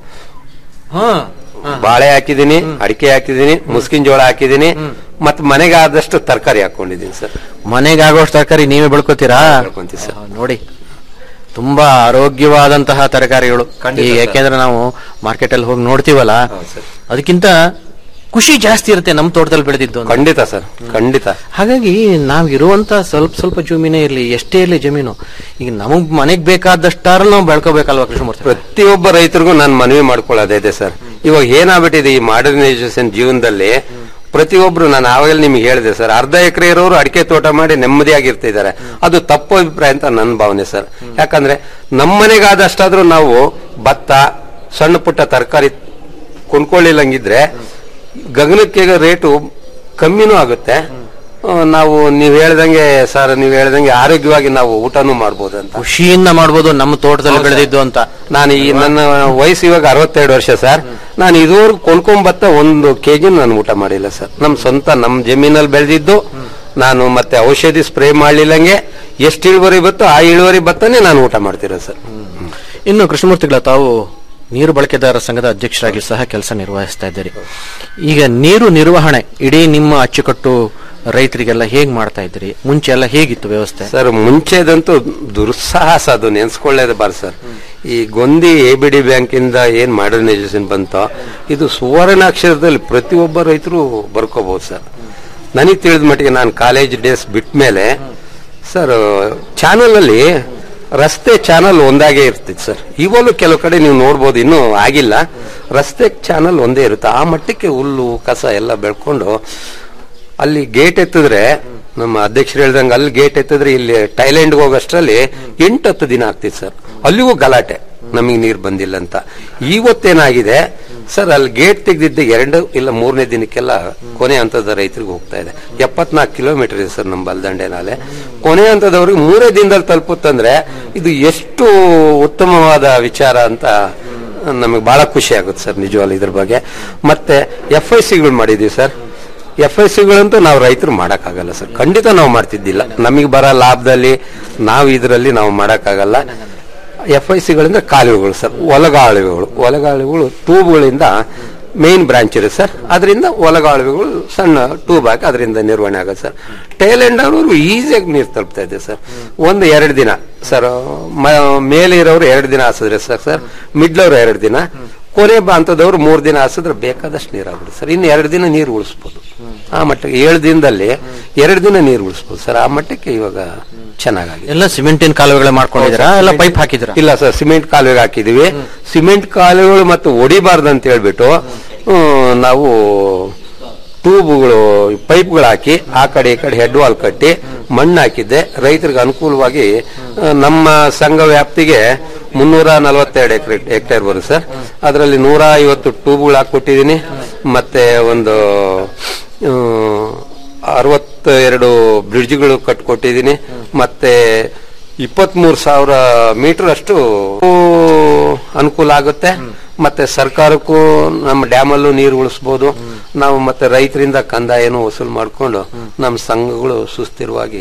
ಬಾಳೆ ಹಾಕಿದೀನಿ ಅಡಿಕೆ ಹಾಕಿದೀನಿ ಮುಸ್ಕಿನ ಜೋಳ ಹಾಕಿದೀನಿ ಮತ್ತೆ ಮನೆಗೆ ಆದಷ್ಟು ತರಕಾರಿ ಹಾಕೊಂಡಿದ್ದೀನಿ ಸರ್ ಮನೆಗೆ ಆಗೋಷ್ಟು ತರಕಾರಿ ನೀವೇ ಬೆಳ್ಕೊತೀರಾ ಬೆಳ್ಕೊಂತೀವಿ ಸರ್ ನೋಡಿ ತುಂಬಾ ಆರೋಗ್ಯವಾದಂತಹ ತರಕಾರಿಗಳು ಖಂಡಿತ ಈಗ ಸರ್. ಯಾಕೆಂದ್ರೆ ನಾವು ಮಾರ್ಕೆಟ್ ಅಲ್ಲಿ ಹೋಗಿ ನೋಡ್ತೀವಲ್ಲ ಅದಕ್ಕಿಂತ ಖುಷಿ ಜಾಸ್ತಿ ಇರುತ್ತೆ ನಮ್ಮ ತೋಟದಲ್ಲಿ ಬೆಳೆದಿದ್ದು ಅಂತ. ಖಂಡಿತ ಸರ್ ಖಂಡಿತ ಹಾಗಾಗಿ ನಾವ್ ಇರುವಂತ ಸ್ವಲ್ಪ ಸ್ವಲ್ಪ ಜಮೀನೇ ಇರ್ಲಿ ಎಷ್ಟೇ ಇರ್ಲಿ ಜಮೀನು ಈಗ ನಮಗ್ ಮನೆಗ್ ಬೇಕಾದಷ್ಟಾರ ನಾವು ಬೆಳ್ಕೋಬೇಕಲ್ವಾ ಕೃಷ್ಣಮೂರ್ತಿ ಪ್ರತಿಯೊಬ್ಬ ರೈತರಿಗೂ ನಾನು ಮನವಿ ಮಾಡ್ಕೊಳ್ಳೋದಿದೆ ಸರ್ ಇವಾಗ ಏನಾಗ್ಬಿಟ್ಟಿದೆ ಈ ಮಾಡರ್ನೈಸೇಷನ್ ಜೀವನದಲ್ಲಿ ಪ್ರತಿಯೊಬ್ರು ನಾನು ಆವಾಗಲೇ ನಿಮ್ಗೆ ಹೇಳಿದೆ ಸರ್ ಅರ್ಧ ಎಕರೆ ಇರೋರು ಅಡಿಕೆ ತೋಟ ಮಾಡಿ ನೆಮ್ಮದಿಯಾಗಿರ್ತಿದ್ದಾರೆ ಅದು ತಪ್ಪು ಅಭಿಪ್ರಾಯ ಅಂತ ನನ್ನ ಭಾವನೆ ಸರ್ ಯಾಕಂದ್ರೆ ನಮ್ಮನೆಗಾದಷ್ಟಾದ್ರೂ ನಾವು ಭತ್ತ ಸಣ್ಣ ಪುಟ್ಟ ತರಕಾರಿ ಕೊಂಡ್ಕೊಳ್ಳಿಲ್ಲಂಗಿದ್ರೆ ಗಗನಕ್ಕೆ ರೇಟು ಕಮ್ಮಿನೂ ಆಗುತ್ತೆ ಆ, ನಾವು ನೀವ್ ಹೇಳ್ದಂಗೆ ಸರ್ ನೀವ್ ಹೇಳ್ದಂಗೆ ಆರೋಗ್ಯವಾಗಿ ನಾವು ಊಟನೂ ಮಾಡ್ಬೋದು ಅಂತ ಖುಷಿಯಿಂದ ಮಾಡ್ಬೋದು ನಮ್ಮ ತೋಟದಲ್ಲಿ ಬೆಳೆದಿದ್ದು ಅಂತ ನಾನು ಈ ನನ್ನ ವಯಸ್ಸು ಇವಾಗ ಅರವತ್ತೆರಡು ವರ್ಷ ಸರ್ ನಾನು ಇದುವರೆಗೂ ಕೊಂಡ್ಕೊಂಡ್ ಭತ್ತ ಒಂದು ಕೆಜಿ ನಾನು ಊಟ ಮಾಡಿಲ್ಲ ಸರ್ ನಮ್ ಸ್ವಂತ ನಮ್ ಜಮೀನಲ್ಲಿ ಬೆಳೆದಿದ್ದು ನಾನು ಮತ್ತೆ ಔಷಧಿ ಸ್ಪ್ರೇ ಮಾಡ್ಲಿಲ್ಲಂಗೆ ಎಷ್ಟು ಇಳುವರಿ ಬತ್ತೋ ಆ ಇಳುವರಿ ಭತ್ತನೇ ನಾನು ಊಟ ಮಾಡ್ತಿರೋದು ಸರ್ ಇನ್ನು ಕೃಷ್ಣಮೂರ್ತಿಗಳ ತಾವು ನೀರು ಬಳಕೆದಾರರ ಸಂಘದ ಅಧ್ಯಕ್ಷರಾಗಿ ಸಹ ಕೆಲಸ ನಿರ್ವಹಿಸ್ತಾ ಇದ್ದೀರಿ ಈಗ ನೀರು ನಿರ್ವಹಣೆ ಇಡೀ ನಿಮ್ಮ ಅಚ್ಚುಕಟ್ಟು ರೈತರಿಗೆಲ್ಲ ಹೇಗ್ ಮಾಡ್ತಾ ಇದ್ದೀರಿ ಮುಂಚೆ ಎಲ್ಲ ಹೇಗಿತ್ತು ವ್ಯವಸ್ಥೆ ಸರ್ ಮುಂಚೆದಂತೂ ದುಸ್ಸಾಹಸ ಅದು ನೆನ್ಸ್ಕೊಳ್ಳೇದ ಬಾರ್ ಸರ್ ಈ ಗೊಂದಿ ಎ ಬಿ ಡಿ ಬ್ಯಾಂಕ್ ಇಂದ ಏನ್ ಮಾಡರ್ನೈಸೇಷನ್ ಬಂತೋ ಇದು ಸುವರ್ಣಾಕ್ಷರದಲ್ಲಿ ಪ್ರತಿಯೊಬ್ಬ ರೈತರು ಬರ್ಕೋಬಹುದು ಸರ್ ನನಗೆ ತಿಳಿದ ಮಟ್ಟಿಗೆ ನಾನು ಕಾಲೇಜ್ ಡೇಸ್ ಬಿಟ್ಟ ಮೇಲೆ ಸರ್ ಚಾನಲ್ ಅಲ್ಲಿ ರಸ್ತೆ ಚಾನಲ್ ಒಂದಾಗೆ ಇರ್ತಿತ್ತು ಸರ್ ಇವಾಗಲೂ ಕೆಲವು ಕಡೆ ನೀವು ನೋಡ್ಬೋದು ಇನ್ನೂ ಆಗಿಲ್ಲ ರಸ್ತೆ ಚಾನಲ್ ಒಂದೇ ಇರುತ್ತೆ ಆ ಮಟ್ಟಕ್ಕೆ ಹುಲ್ಲು ಕಸ ಎಲ್ಲ ಬೆಳ್ಕೊಂಡು ಅಲ್ಲಿ ಗೇಟ್ ಎತ್ತಿದ್ರೆ ನಮ್ಮ ಅಧ್ಯಕ್ಷರು ಹೇಳ್ದಂಗೆ ಅಲ್ಲಿ ಗೇಟ್ ಎತ್ತಿದ್ರೆ ಇಲ್ಲಿ ಥೈಲ್ಯಾಂಡ್ಗೆ ಹೋಗೋಷ್ಟರಲ್ಲಿ ಎಂಟು ಹತ್ತು ದಿನ ಆಗ್ತಿತ್ತು ಸರ್ ಅಲ್ಲಿಗೂ ಗಲಾಟೆ ನಮಗೆ ನೀರು ಬಂದಿಲ್ಲ ಅಂತ ಇವತ್ತೇನಾಗಿದೆ ಸರ್ ಅಲ್ಲಿ ಗೇಟ್ ತೆಗೆದಿದ್ದ ಎರಡು ಇಲ್ಲ ಮೂರನೇ ದಿನಕ್ಕೆಲ್ಲ ಕೊನೆ ಹಂತದ ರೈತರಿಗೆ ಹೋಗ್ತಾ ಇದೆ ಎಪ್ಪತ್ನಾಲ್ಕು ಕಿಲೋಮೀಟರ್ ಇದೆ ಸರ್ ನಮ್ಮ ಬಲ್ದಂಡೆ ನಾಲೆ ಕೊನೆ ಹಂತದವ್ರಿಗೆ ಮೂರೇ ದಿನದಲ್ಲಿ ತಲುಪುತ್ತಂದ್ರೆ ಇದು ಎಷ್ಟು ಉತ್ತಮವಾದ ವಿಚಾರ ಅಂತ ನಮಗೆ ಬಹಳ ಖುಷಿ ಆಗುತ್ತೆ ಸರ್ ನಿಜವಾಗ್ಲೂ ಇದ್ರ ಬಗ್ಗೆ ಮತ್ತೆ ಎಫ್ ಐ ಸಿಗಳು ಮಾಡಿದೀವಿ ಸರ್ ಎಫ್ ಐ ಸಿಗಳಂತೂ ನಾವು ರೈತರು ಮಾಡಕ್ಕಾಗಲ್ಲ ಸರ್ ಖಂಡಿತ ನಾವು ಮಾಡ್ತಿದ್ದಿಲ್ಲ ನಮಗೆ ಬರೋ ಲಾಭದಲ್ಲಿ ನಾವು ಇದರಲ್ಲಿ ನಾವು ಮಾಡಕ್ಕಾಗಲ್ಲ ಎಫ್ ಐ ಸಿಗಳಿಂದ ಕಾಲುವೆಗಳು ಸರ್ ಒಲಗಾಳುವೆಗಳು ಒಲಗಾಳುವೆಗಳು ಟ್ಯೂಬ್ಗಳಿಂದ ಮೇನ್ ಬ್ರಾಂಚ್ ಇದೆ ಸರ್ ಅದರಿಂದ ಒಲಗಾಳುವೆಗಳು ಸಣ್ಣ ಟ್ಯೂಬ್ ಹಾಕಿ ಅದರಿಂದ ನಿರ್ವಹಣೆ ಆಗುತ್ತೆ ಸರ್ ಟೈಲೆಂಡ್ ಅವರು ಈಸಿಯಾಗಿ ನೀರು ತಲುಪ್ತಾ ಇದೆ ಸರ್ ಒಂದು ಎರಡು ದಿನ ಸರ್ ಮ- ಮೇಲೆ ಇರೋರು ಎರಡು ದಿನ ಹಾಸಿದ್ರೆ ಸರ್ ಸರ್ ಮಿಡ್ಲವ್ರು ಎರಡು ದಿನ ಕೊನೆ ಹಂತದವ್ರು ಮೂರು ದಿನ ಹಾಸಿದ್ರೆ ಬೇಕಾದಷ್ಟು ನೀರು ಆಗ್ಬಿಡುತ್ತೆ ಸರ್ ಇನ್ನು ಎರಡು ದಿನ ನೀರು ಉಳಿಸ್ಬೋದು ಆ ಮಟ್ಟಕ್ಕೆ ಏಳು ದಿನದಲ್ಲಿ ಎರಡು ದಿನ ನೀರು ಉಳಿಸ್ಬೋದು ಸರ್ ಆ ಮಟ್ಟಕ್ಕೆ ಇವಾಗ ಚೆನ್ನಾಗಿದೆ ಎಲ್ಲ ಸಿಮೆಂಟಿನ ಕಾಲುವೆಗಳೇ ಮಾಡ್ಕೊಂಡಿದ್ದೀರಾ ಎಲ್ಲ ಪೈಪ್ ಹಾಕಿದ್ದೀರಾ ಇಲ್ಲ ಸರ್ ಸಿಮೆಂಟ್ ಕಾಲುವೆಗೆ ಹಾಕಿದೀವಿ ಸಿಮೆಂಟ್ ಕಾಲುವೆಗಳು ಮತ್ತು ಹೊಡಿಬಾರ್ದು ಅಂತ ಹೇಳ್ಬಿಟ್ಟು ಹ್ಮ್, ನಾವು ಟ್ಯೂಬ್ಗಳು ಪೈಪ್ಗಳು ಹಾಕಿ ಆ ಕಡೆ ಈ ಕಡೆ ಹೆಡ್ ವಾಲ್ ಕಟ್ಟಿ ಮಣ್ಣು ಹಾಕಿದ್ದೆ ರೈತರಿಗೆ ಅನುಕೂಲವಾಗಿ ಆ, ನಮ್ಮ ಸಂಘ ವ್ಯಾಪ್ತಿಗೆ ಮುನ್ನೂರ ನಲವತ್ತೆರಡು ಎಕರೆ ಹೆಕ್ಟೇರ್ ಬರುತ್ತೆ ಸರ್ ಅದರಲ್ಲಿ ನೂರ ಐವತ್ತು ಟ್ಯೂಬ್ಗಳು ಹಾಕೊಟ್ಟಿದ್ದೀನಿ ಮತ್ತೆ ಒಂದು ಆ, ಅರವತ್ತೆರಡು ಬ್ರಿಡ್ಜ್ಗಳು ಕಟ್ಕೊಟ್ಟಿದ್ದೀನಿ ಮತ್ತೆ ಇಪ್ಪತ್ಮೂರು ಸಾವಿರ ಮೀಟರ್ ಅಷ್ಟು ಅನುಕೂಲ ಆಗುತ್ತೆ ಮತ್ತೆ ಸರ್ಕಾರಕ್ಕೂ ನಮ್ಮ ಡ್ಯಾಮಲ್ಲೂ ನೀರು ಉಳಿಸ್ಬೋದು ನಾವು ಮತ್ತೆ ರೈತರಿಂದ ಕಂದಾಯನೂ ವಸೂಲು ಮಾಡಿಕೊಂಡು ನಮ್ಮ ಸಂಘಗಳು ಸುಸ್ಥಿರವಾಗಿ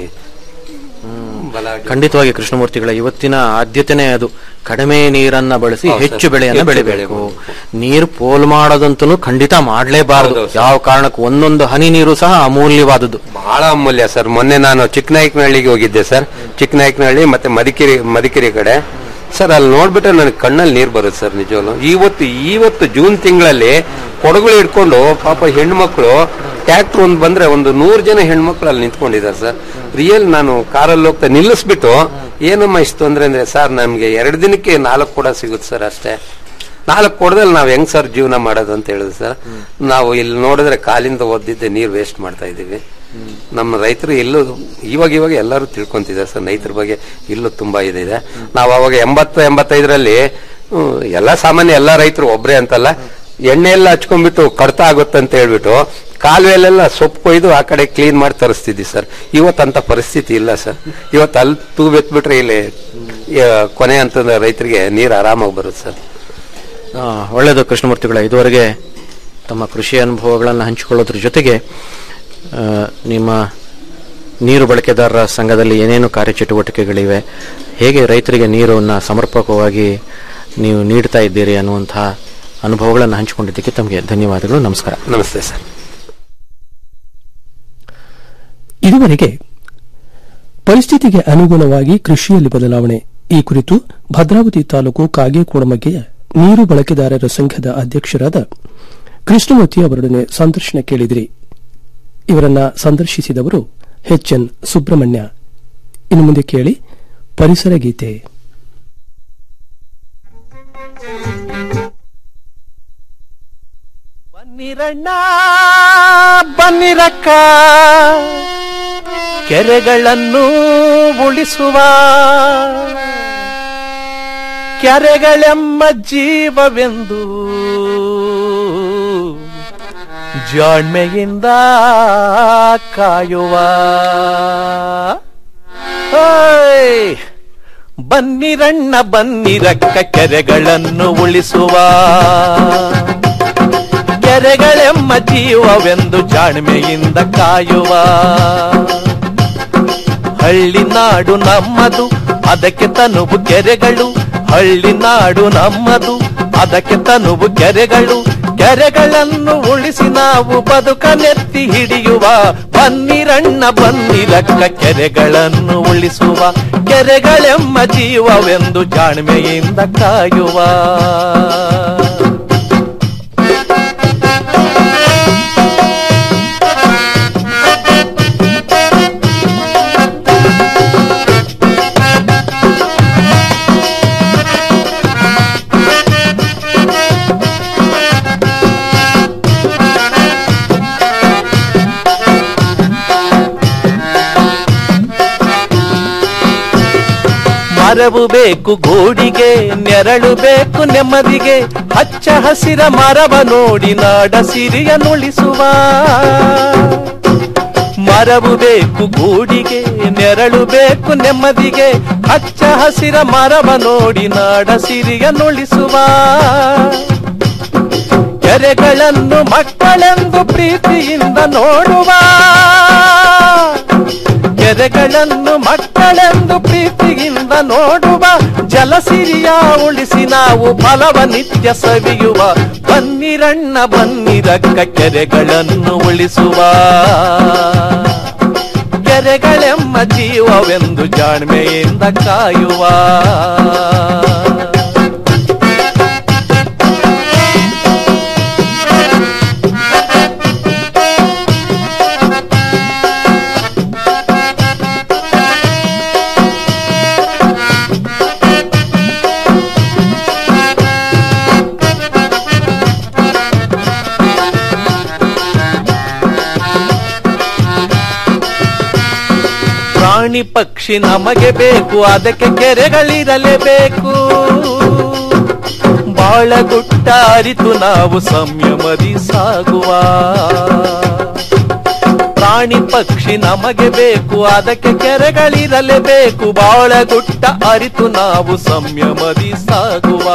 ಬಲ ಖಂಡಿತವಾಗಿ ಕೃಷ್ಣಮೂರ್ತಿಗಳ ಇವತ್ತಿನ ಆದ್ಯತೆನೇ ಅದು ಕಡಿಮೆ ನೀರನ್ನ ಬಳಸಿ ಹೌದು ಹೆಚ್ಚು ಸರ್. ಬೆಳೆಯನ್ನ ಹೆಚ್ಚು ಬೆಳಿಬೇಕು ನೀರು ಪೋಲು ಮಾಡೋದಂತೂ ಖಂಡಿತ ಮಾಡಲೇಬಾರದು ಯಾವ ಕಾರಣಕ್ಕೂ ಒಂದೊಂದು ಹನಿ ನೀರು ಸಹ ಅಮೂಲ್ಯವಾದದ್ದು ಬಹಳ ಅಮೂಲ್ಯ ಸರ್ ಮೊನ್ನೆ ನಾನು ಚಿಕ್ಕನಾಯಕನಹಳ್ಳಿಗೆ ಹೋಗಿದ್ದೆ ಸರ್ ಚಿಕ್ಕನಾಯಕನಹಳ್ಳಿ ಮತ್ತೆ ಮದಿಕೇರಿ ಮದಿಕೇರಿ ಕಡೆ ಸರ್ ಅಲ್ಲಿ ನೋಡ್ಬಿಟ್ರೆ ನನಗೆ ಕಣ್ಣಲ್ಲಿ ನೀರು ಬರುತ್ತೆ ಸರ್ ನಿಜವಲ್ಲ ಇವತ್ತು ಇವತ್ತು ಜೂನ್ ತಿಂಗಳಲ್ಲಿ ಕೊಡಗಳು ಹಿಡ್ಕೊಂಡು ಪಾಪ ಹೆಣ್ಮಕ್ಳು ಟ್ಯಾಕ್ಟರ್ ಒಂದು ಬಂದ್ರೆ ಒಂದು ನೂರು ಜನ ಹೆಣ್ಮಕ್ಳು ಅಲ್ಲಿ ನಿಂತ್ಕೊಂಡಿದ್ದಾರೆ ಸರ್ ರಿಯಲ್ ನಾನು ಕಾರಲ್ಲಿ ಹೋಗ್ತಾ ನಿಲ್ಲಿಸ್ಬಿಟ್ಟು ಏನಮ್ಮ ಇಷ್ಟು ತೊಂದ್ರೆ ಅಂದ್ರೆ ಸರ್ ನಮ್ಗೆ ಎರಡು ದಿನಕ್ಕೆ ನಾಲ್ಕು ಕೊಡ ಸಿಗುತ್ತೆ ಸರ್ ಅಷ್ಟೇ ನಾಲ್ಕು ಕೊಡದಲ್ಲಿ ನಾವು ಹೆಂಗ್ ಸರ್ ಜೀವನ ಮಾಡೋದು ಅಂತ ಹೇಳಿದ್ರು ಸರ್ ನಾವು ಇಲ್ಲಿ ನೋಡಿದ್ರೆ ಕಾಲಿಂದ ಓದಿದ್ದೆ ನೀರು ವೇಸ್ಟ್ ಮಾಡ್ತಾ ಇದ್ದೀವಿ ನಮ್ಮ ರೈತರು ಎಲ್ಲೂ ಇವಾಗ ಇವಾಗ ಎಲ್ಲರೂ ತಿಳ್ಕೊಂತಿದ್ದಾರೆ ಸರ್ ರೈತರ ಬಗ್ಗೆ ಇಲ್ಲೂ ತುಂಬಾ ಇದಿದೆ ನಾವು ಅವಾಗ ಎಂಬತ್ತು ಎಂಬತ್ತೈದರಲ್ಲಿ ಹ್ಮ್, ಎಲ್ಲ ಸಾಮಾನ್ಯ ಎಲ್ಲ ರೈತರು ಒಬ್ರೇ ಅಂತಲ್ಲ ಎಣ್ಣೆ ಎಲ್ಲ ಹಚ್ಕೊಂಡ್ಬಿಟ್ಟು ಕಡ್ತ ಆಗುತ್ತೆ ಅಂತ ಹೇಳ್ಬಿಟ್ಟು ಕಾಲುವೆಲೆಲ್ಲ ಸೊಪ್ಪು ಕೊಯ್ದು ಆ ಕಡೆ ಕ್ಲೀನ್ ಮಾಡಿ ತರಿಸ್ತಿದ್ವಿ ಸರ್ ಇವತ್ತಂತ ಪರಿಸ್ಥಿತಿ ಇಲ್ಲ ಸರ್ ಇವತ್ತು ಅಲ್ಲಿ ತೂಬೆತ್ಬಿಟ್ರೆ ಇಲ್ಲಿ ಆ, ಕೊನೆ ಅಂತಂದ್ರೆ ರೈತರಿಗೆ ನೀರು ಆರಾಮಾಗಿ ಬರುತ್ತೆ ಸರ್ ಆ, ಒಳ್ಳೆಯದು ಕೃಷ್ಣಮೂರ್ತಿಗಳ ಇದುವರೆಗೆ ತಮ್ಮ ಕೃಷಿ ಅನುಭವಗಳನ್ನು ಹಂಚಿಕೊಳ್ಳೋದ್ರ ಜೊತೆಗೆ ಆ, ನಿಮ್ಮ ನೀರು ಬಳಕೆದಾರರ ಸಂಘದಲ್ಲಿ ಏನೇನು ಕಾರ್ಯಚಟುವಟಿಕೆಗಳಿವೆ ಹೇಗೆ ರೈತರಿಗೆ ನೀರನ್ನು ಸಮರ್ಪಕವಾಗಿ ನೀವು ನೀಡ್ತಾ ಇದ್ದೀರಿ ಅನ್ನುವಂತಹ ಅನುಭವಗಳನ್ನು ಹಂಚಿಕೊಂಡಿದ್ದಕ್ಕೆ ತಮಗೆ ಧನ್ಯವಾದಗಳು ನಮಸ್ಕಾರ ನಮಸ್ತೆ ಸರ್ ಇದುವರೆಗೆ ಪರಿಸ್ಥಿತಿಗೆ ಅನುಗುಣವಾಗಿ ಕೃಷಿಯಲ್ಲಿ ಬದಲಾವಣೆ ಈ ಕುರಿತು ಭದ್ರಾವತಿ ತಾಲೂಕು ಕಾಗೇಕೋಡಮಗ್ಗೆಯ ನೀರು ಬಳಕೆದಾರರ ಸಂಘದ ಅಧ್ಯಕ್ಷರಾದ ಕೃಷ್ಣಮೂರ್ತಿ ಅವರೊಡನೆ ಸಂದರ್ಶನ ಕೇಳಿದಿರಿ ಇವರನ್ನ ಸಂದರ್ಶಿಸಿದವರು ಎನ್ ಸುಬ್ರಹ್ಮಣ್ಯ ಇನ್ನು ಮುಂದೆ ಕೇಳಿ ಪರಿಸರ ಗೀತೆ ಬನ್ನಿರಣ್ಣ ಬನ್ನಿರಕ್ಕ ಕೆರೆಗಳನ್ನು ಉಳಿಸುವ ಕೆರೆಗಳೆಮ್ಮ ಜೀವವೆಂದು ಜಾಣ್ಮೆಯಿಂದ ಕಾಯುವ ಓಯ್! ಬನ್ನಿರಣ್ಣ ಬನ್ನಿರಕ್ಕ ಕೆರೆಗಳನ್ನು ಉಳಿಸುವ ಕೆರೆಗಳೆಮ್ಮ ಜೀವವೆಂದು ಜಾಣ್ಮೆಯಿಂದ ಕಾಯುವ ಹಳ್ಳಿ ನಾಡು ನಮ್ಮದು ಅದಕ್ಕೆ ತನುವು ಕೆರೆಗಳು ಹಳ್ಳಿ ನಾಡು ನಮ್ಮದು ಅದಕ್ಕೆ ತನುವು ಕೆರೆಗಳು ಕೆರೆಗಳನ್ನು ಉಳಿಸಿ ನಾವು ಬದುಕನೆತ್ತಿ ಹಿಡಿಯುವ ಬನ್ನಿರಣ್ಣ ಬನ್ನಿರಕ್ಕ ಕೆರೆಗಳನ್ನು ಉಳಿಸುವ ಕೆರೆಗಳೆಮ್ಮ ಜೀವವೆಂದು ಜಾಣ್ಮೆಯಿಂದ ಕಾಯುವ ಮರವು ಬೇಕು ಗೂಡಿಗೆ ನೆರಳು ಬೇಕು ನೆಮ್ಮದಿಗೆ ಹಚ್ಚ ಹಸಿರ ಮರವ ನೋಡಿ ನಾಡ ಸಿರಿಯ ನುಳಿಸುವ ಮರವು ಬೇಕು ಗೂಡಿಗೆ ನೆರಳು ಬೇಕು ನೆಮ್ಮದಿಗೆ ಹಚ್ಚ ಹಸಿರ ಮರವ ನೋಡಿ ನಾಡ ಸಿರಿಯ ನುಳಿಸುವ ಕೆರೆಗಳನ್ನು ಮಕ್ಕಳೆಂದು ಪ್ರೀತಿಯಿಂದ ನೋಡುವ ಕೆರೆಗಳನ್ನು ಮಕ್ಕಳೆಂದು ಪ್ರೀತಿಯಿಂದ ನೋಡುವ ಜಲಸಿರಿಯ ಉಳಿಸಿ ನಾವು ಫಲವ ನಿತ್ಯ ಸವಿಯುವ ಬನ್ನಿರಣ್ಣ ಬನ್ನಿರಕ್ಕ ಕೆರೆಗಳನ್ನು ಉಳಿಸುವ ಕೆರೆಗಳೆಮ್ಮ ಜೀವವೆಂದು ಜಾಣ್ಮೆಯಿಂದ ಕಾಯುವ ಪ್ರಾಣಿ ಪಕ್ಷಿ ನಮಗೆ ಬೇಕು ಅದಕ್ಕೆ ಕೆರೆಗಳಿರಲೇಬೇಕು ಬಾಳಗುಟ್ಟ ಅರಿತು ನಾವು ಸಂಯಮದಿ ಸಾಗುವ ಪ್ರಾಣಿ ಪಕ್ಷಿ ನಮಗೆ ಬೇಕು ಅದಕ್ಕೆ ಕೆರೆಗಳಿರಲೇಬೇಕು ಬಾಳಗುಟ್ಟ ಅರಿತು ನಾವು ಸಂಯಮದಿ ಸಾಗುವ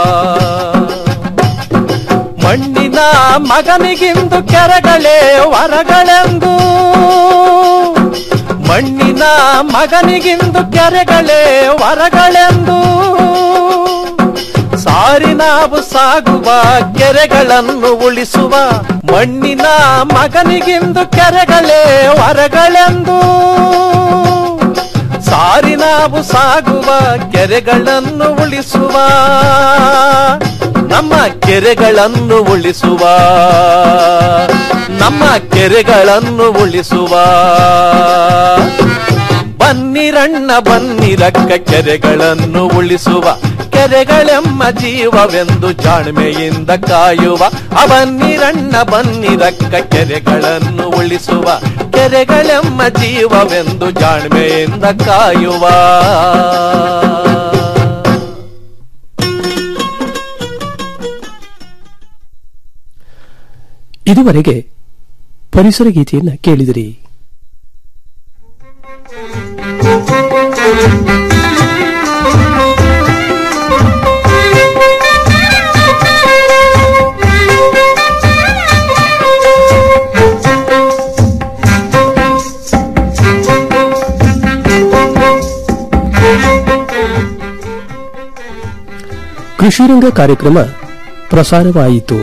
ಮಣ್ಣಿನ ಮಗನಿಗಿಂದು ಕೆರೆಗಳೇ ವರಗಳೆಂದು ಮಣ್ಣಿನ ಮಗನಿಗಿಂದು ಕೆರೆಗಳೇ ವರಗಳೆಂದು ಸಾರಿ ನಾವು ಸಾಗುವ ಕೆರೆಗಳನ್ನು ಉಳಿಸುವ ಮಣ್ಣಿನ ಮಗನಿಗಿಂದು ಕೆರೆಗಳೇ ವರಗಳೆಂದು ಸಾರಿ ನಾವು ಸಾಗುವ ಕೆರೆಗಳನ್ನು ಉಳಿಸುವ ನಮ್ಮ ಕೆರೆಗಳನ್ನು ಉಳಿಸುವ ನಮ್ಮ ಕೆರೆಗಳನ್ನು ಉಳಿಸುವ ಬನ್ನಿರಣ್ಣ ಬನ್ನಿರಕ್ಕ ಕೆರೆಗಳನ್ನು ಉಳಿಸುವ ಕೆರೆಗಳೆಮ್ಮ ಜೀವವೆಂದು ಜಾಣ್ಮೆಯಿಂದ ಕಾಯುವ ಅವನ್ನಿರಣ್ಣ ಬನ್ನಿರಕ್ಕ ಕೆರೆಗಳನ್ನು ಉಳಿಸುವ ಕೆರೆಗಳೆಮ್ಮ ಜೀವವೆಂದು ಜಾಣ್ಮೆಯಿಂದ ಕಾಯುವ ಇದುವರೆಗೆ ಪರಿಸರ ಗೀತೆಯನ್ನ ಕೇಳಿದಿರಿ ಕೃಷಿರಂಗ ಕಾರ್ಯಕ್ರಮ ಪ್ರಸಾರವಾಯಿತು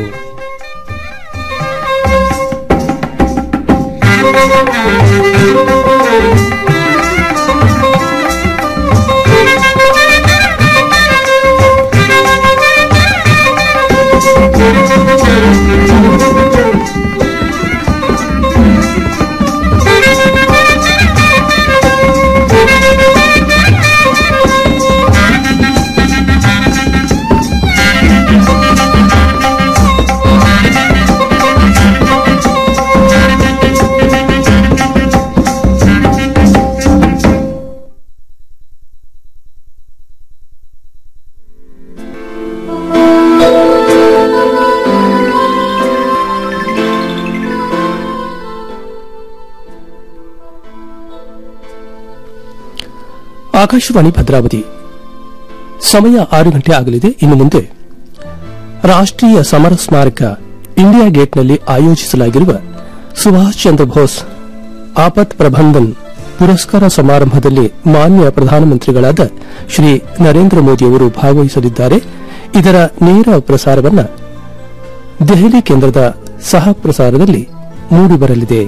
ಆಕಾಶವಾಣಿ ಭದ್ರಾವತಿ ಸಮಯ ಆರು ಗಂಟೆ ಆಗಲಿದೆ ಇನ್ನು ಮುಂದೆ ರಾಷ್ಟ್ರೀಯ ಸಮರ ಸ್ಮಾರಕ ಇಂಡಿಯಾ ಗೇಟ್ನಲ್ಲಿ ಆಯೋಜಿಸಲಾಗಿರುವ ಸುಭಾಷ್ ಚಂದ್ರ ಬೋಸ್ ಆಪತ್ ಪ್ರಬಂಧನ್ ಪುರಸ್ಕಾರ ಸಮಾರಂಭದಲ್ಲಿ ಮಾನ್ಯ ಪ್ರಧಾನಮಂತ್ರಿಗಳಾದ ಶ್ರೀ ನರೇಂದ್ರ ಮೋದಿಯವರು ಭಾಗವಹಿಸಲಿದ್ದಾರೆ ಇದರ ನೇರ ಪ್ರಸಾರವನ್ನು ದೆಹಲಿ ಕೇಂದ್ರದ ಸಹ ಪ್ರಸಾರದಲ್ಲಿ ಮೂಡಿಬರಲಿದೆ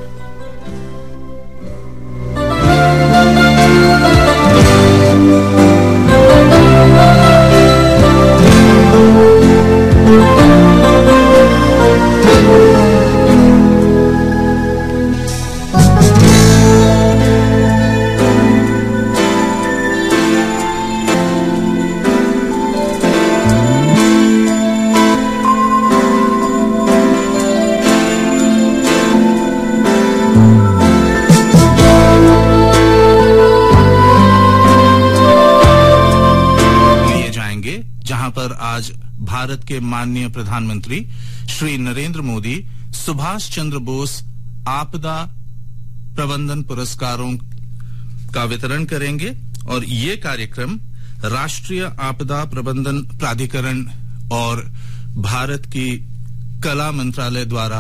लिए जाएंगे जहां पर आज भारत के माननीय प्रधानमंत्री श्री नरेंद्र मोदी सुभाष चंद्र बोस आपदा प्रबंधन पुरस्कारों का वितरण करेंगे और ये कार्यक्रम राष्ट्रीय आपदा प्रबंधन प्राधिकरण और भारत की कला मंत्रालय द्वारा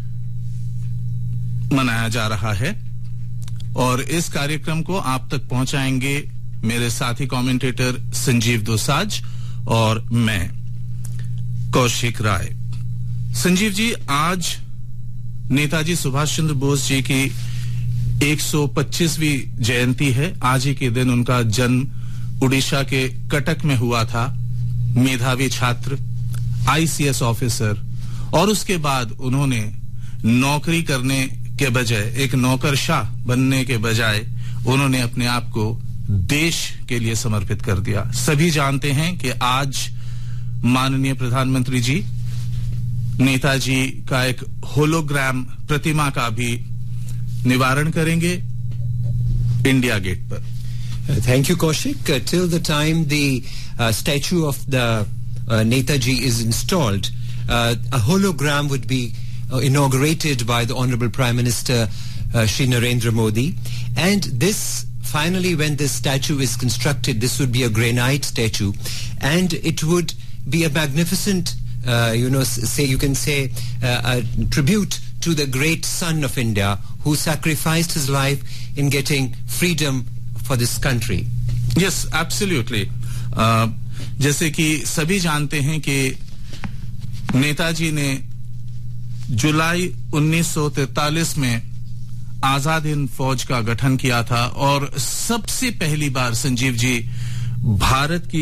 मनाया जा रहा है और इस कार्यक्रम को आप तक पहुंचाएंगे मेरे साथी कमेंटेटर संजीव दोसाज और मैं कौशिक राय संजीव जी आज नेताजी सुभाष चंद्र बोस जी की 125वीं जयंती है आज ही के दिन उनका जन्म उड़ीसा के कटक में हुआ था मेधावी छात्र आईसीएस ऑफिसर और उसके बाद उन्होंने नौकरी करने के बजाय एक नौकरशाह बनने के बजाय उन्होंने अपने आप को देश के लिए समर्पित कर दिया सभी जानते हैं कि आज माननीय प्रधानमंत्री जी नेताजी का एक होलोग्राम प्रतिमा का भी निवारण करेंगे इंडिया गेट पर Uh, Thank you, Kaushik. Uh, till the time the uh, statue of the uh, Netaji is installed, uh, a hologram would be uh, inaugurated by the Honorable Prime Minister uh, Shri Narendra Modi. And this, finally, when this statue is constructed, this would be a granite statue. And it would be a magnificent, uh, you know, s- say, you can say, uh, a tribute to the great son of India who sacrificed his life in getting freedom for this country. Yes absolutely जैसे कि सभी जानते हैं कि नेताजी ने जुलाई 1943 में आजाद हिंद फौज का गठन किया था और सबसे पहली बार संजीव जी भारत की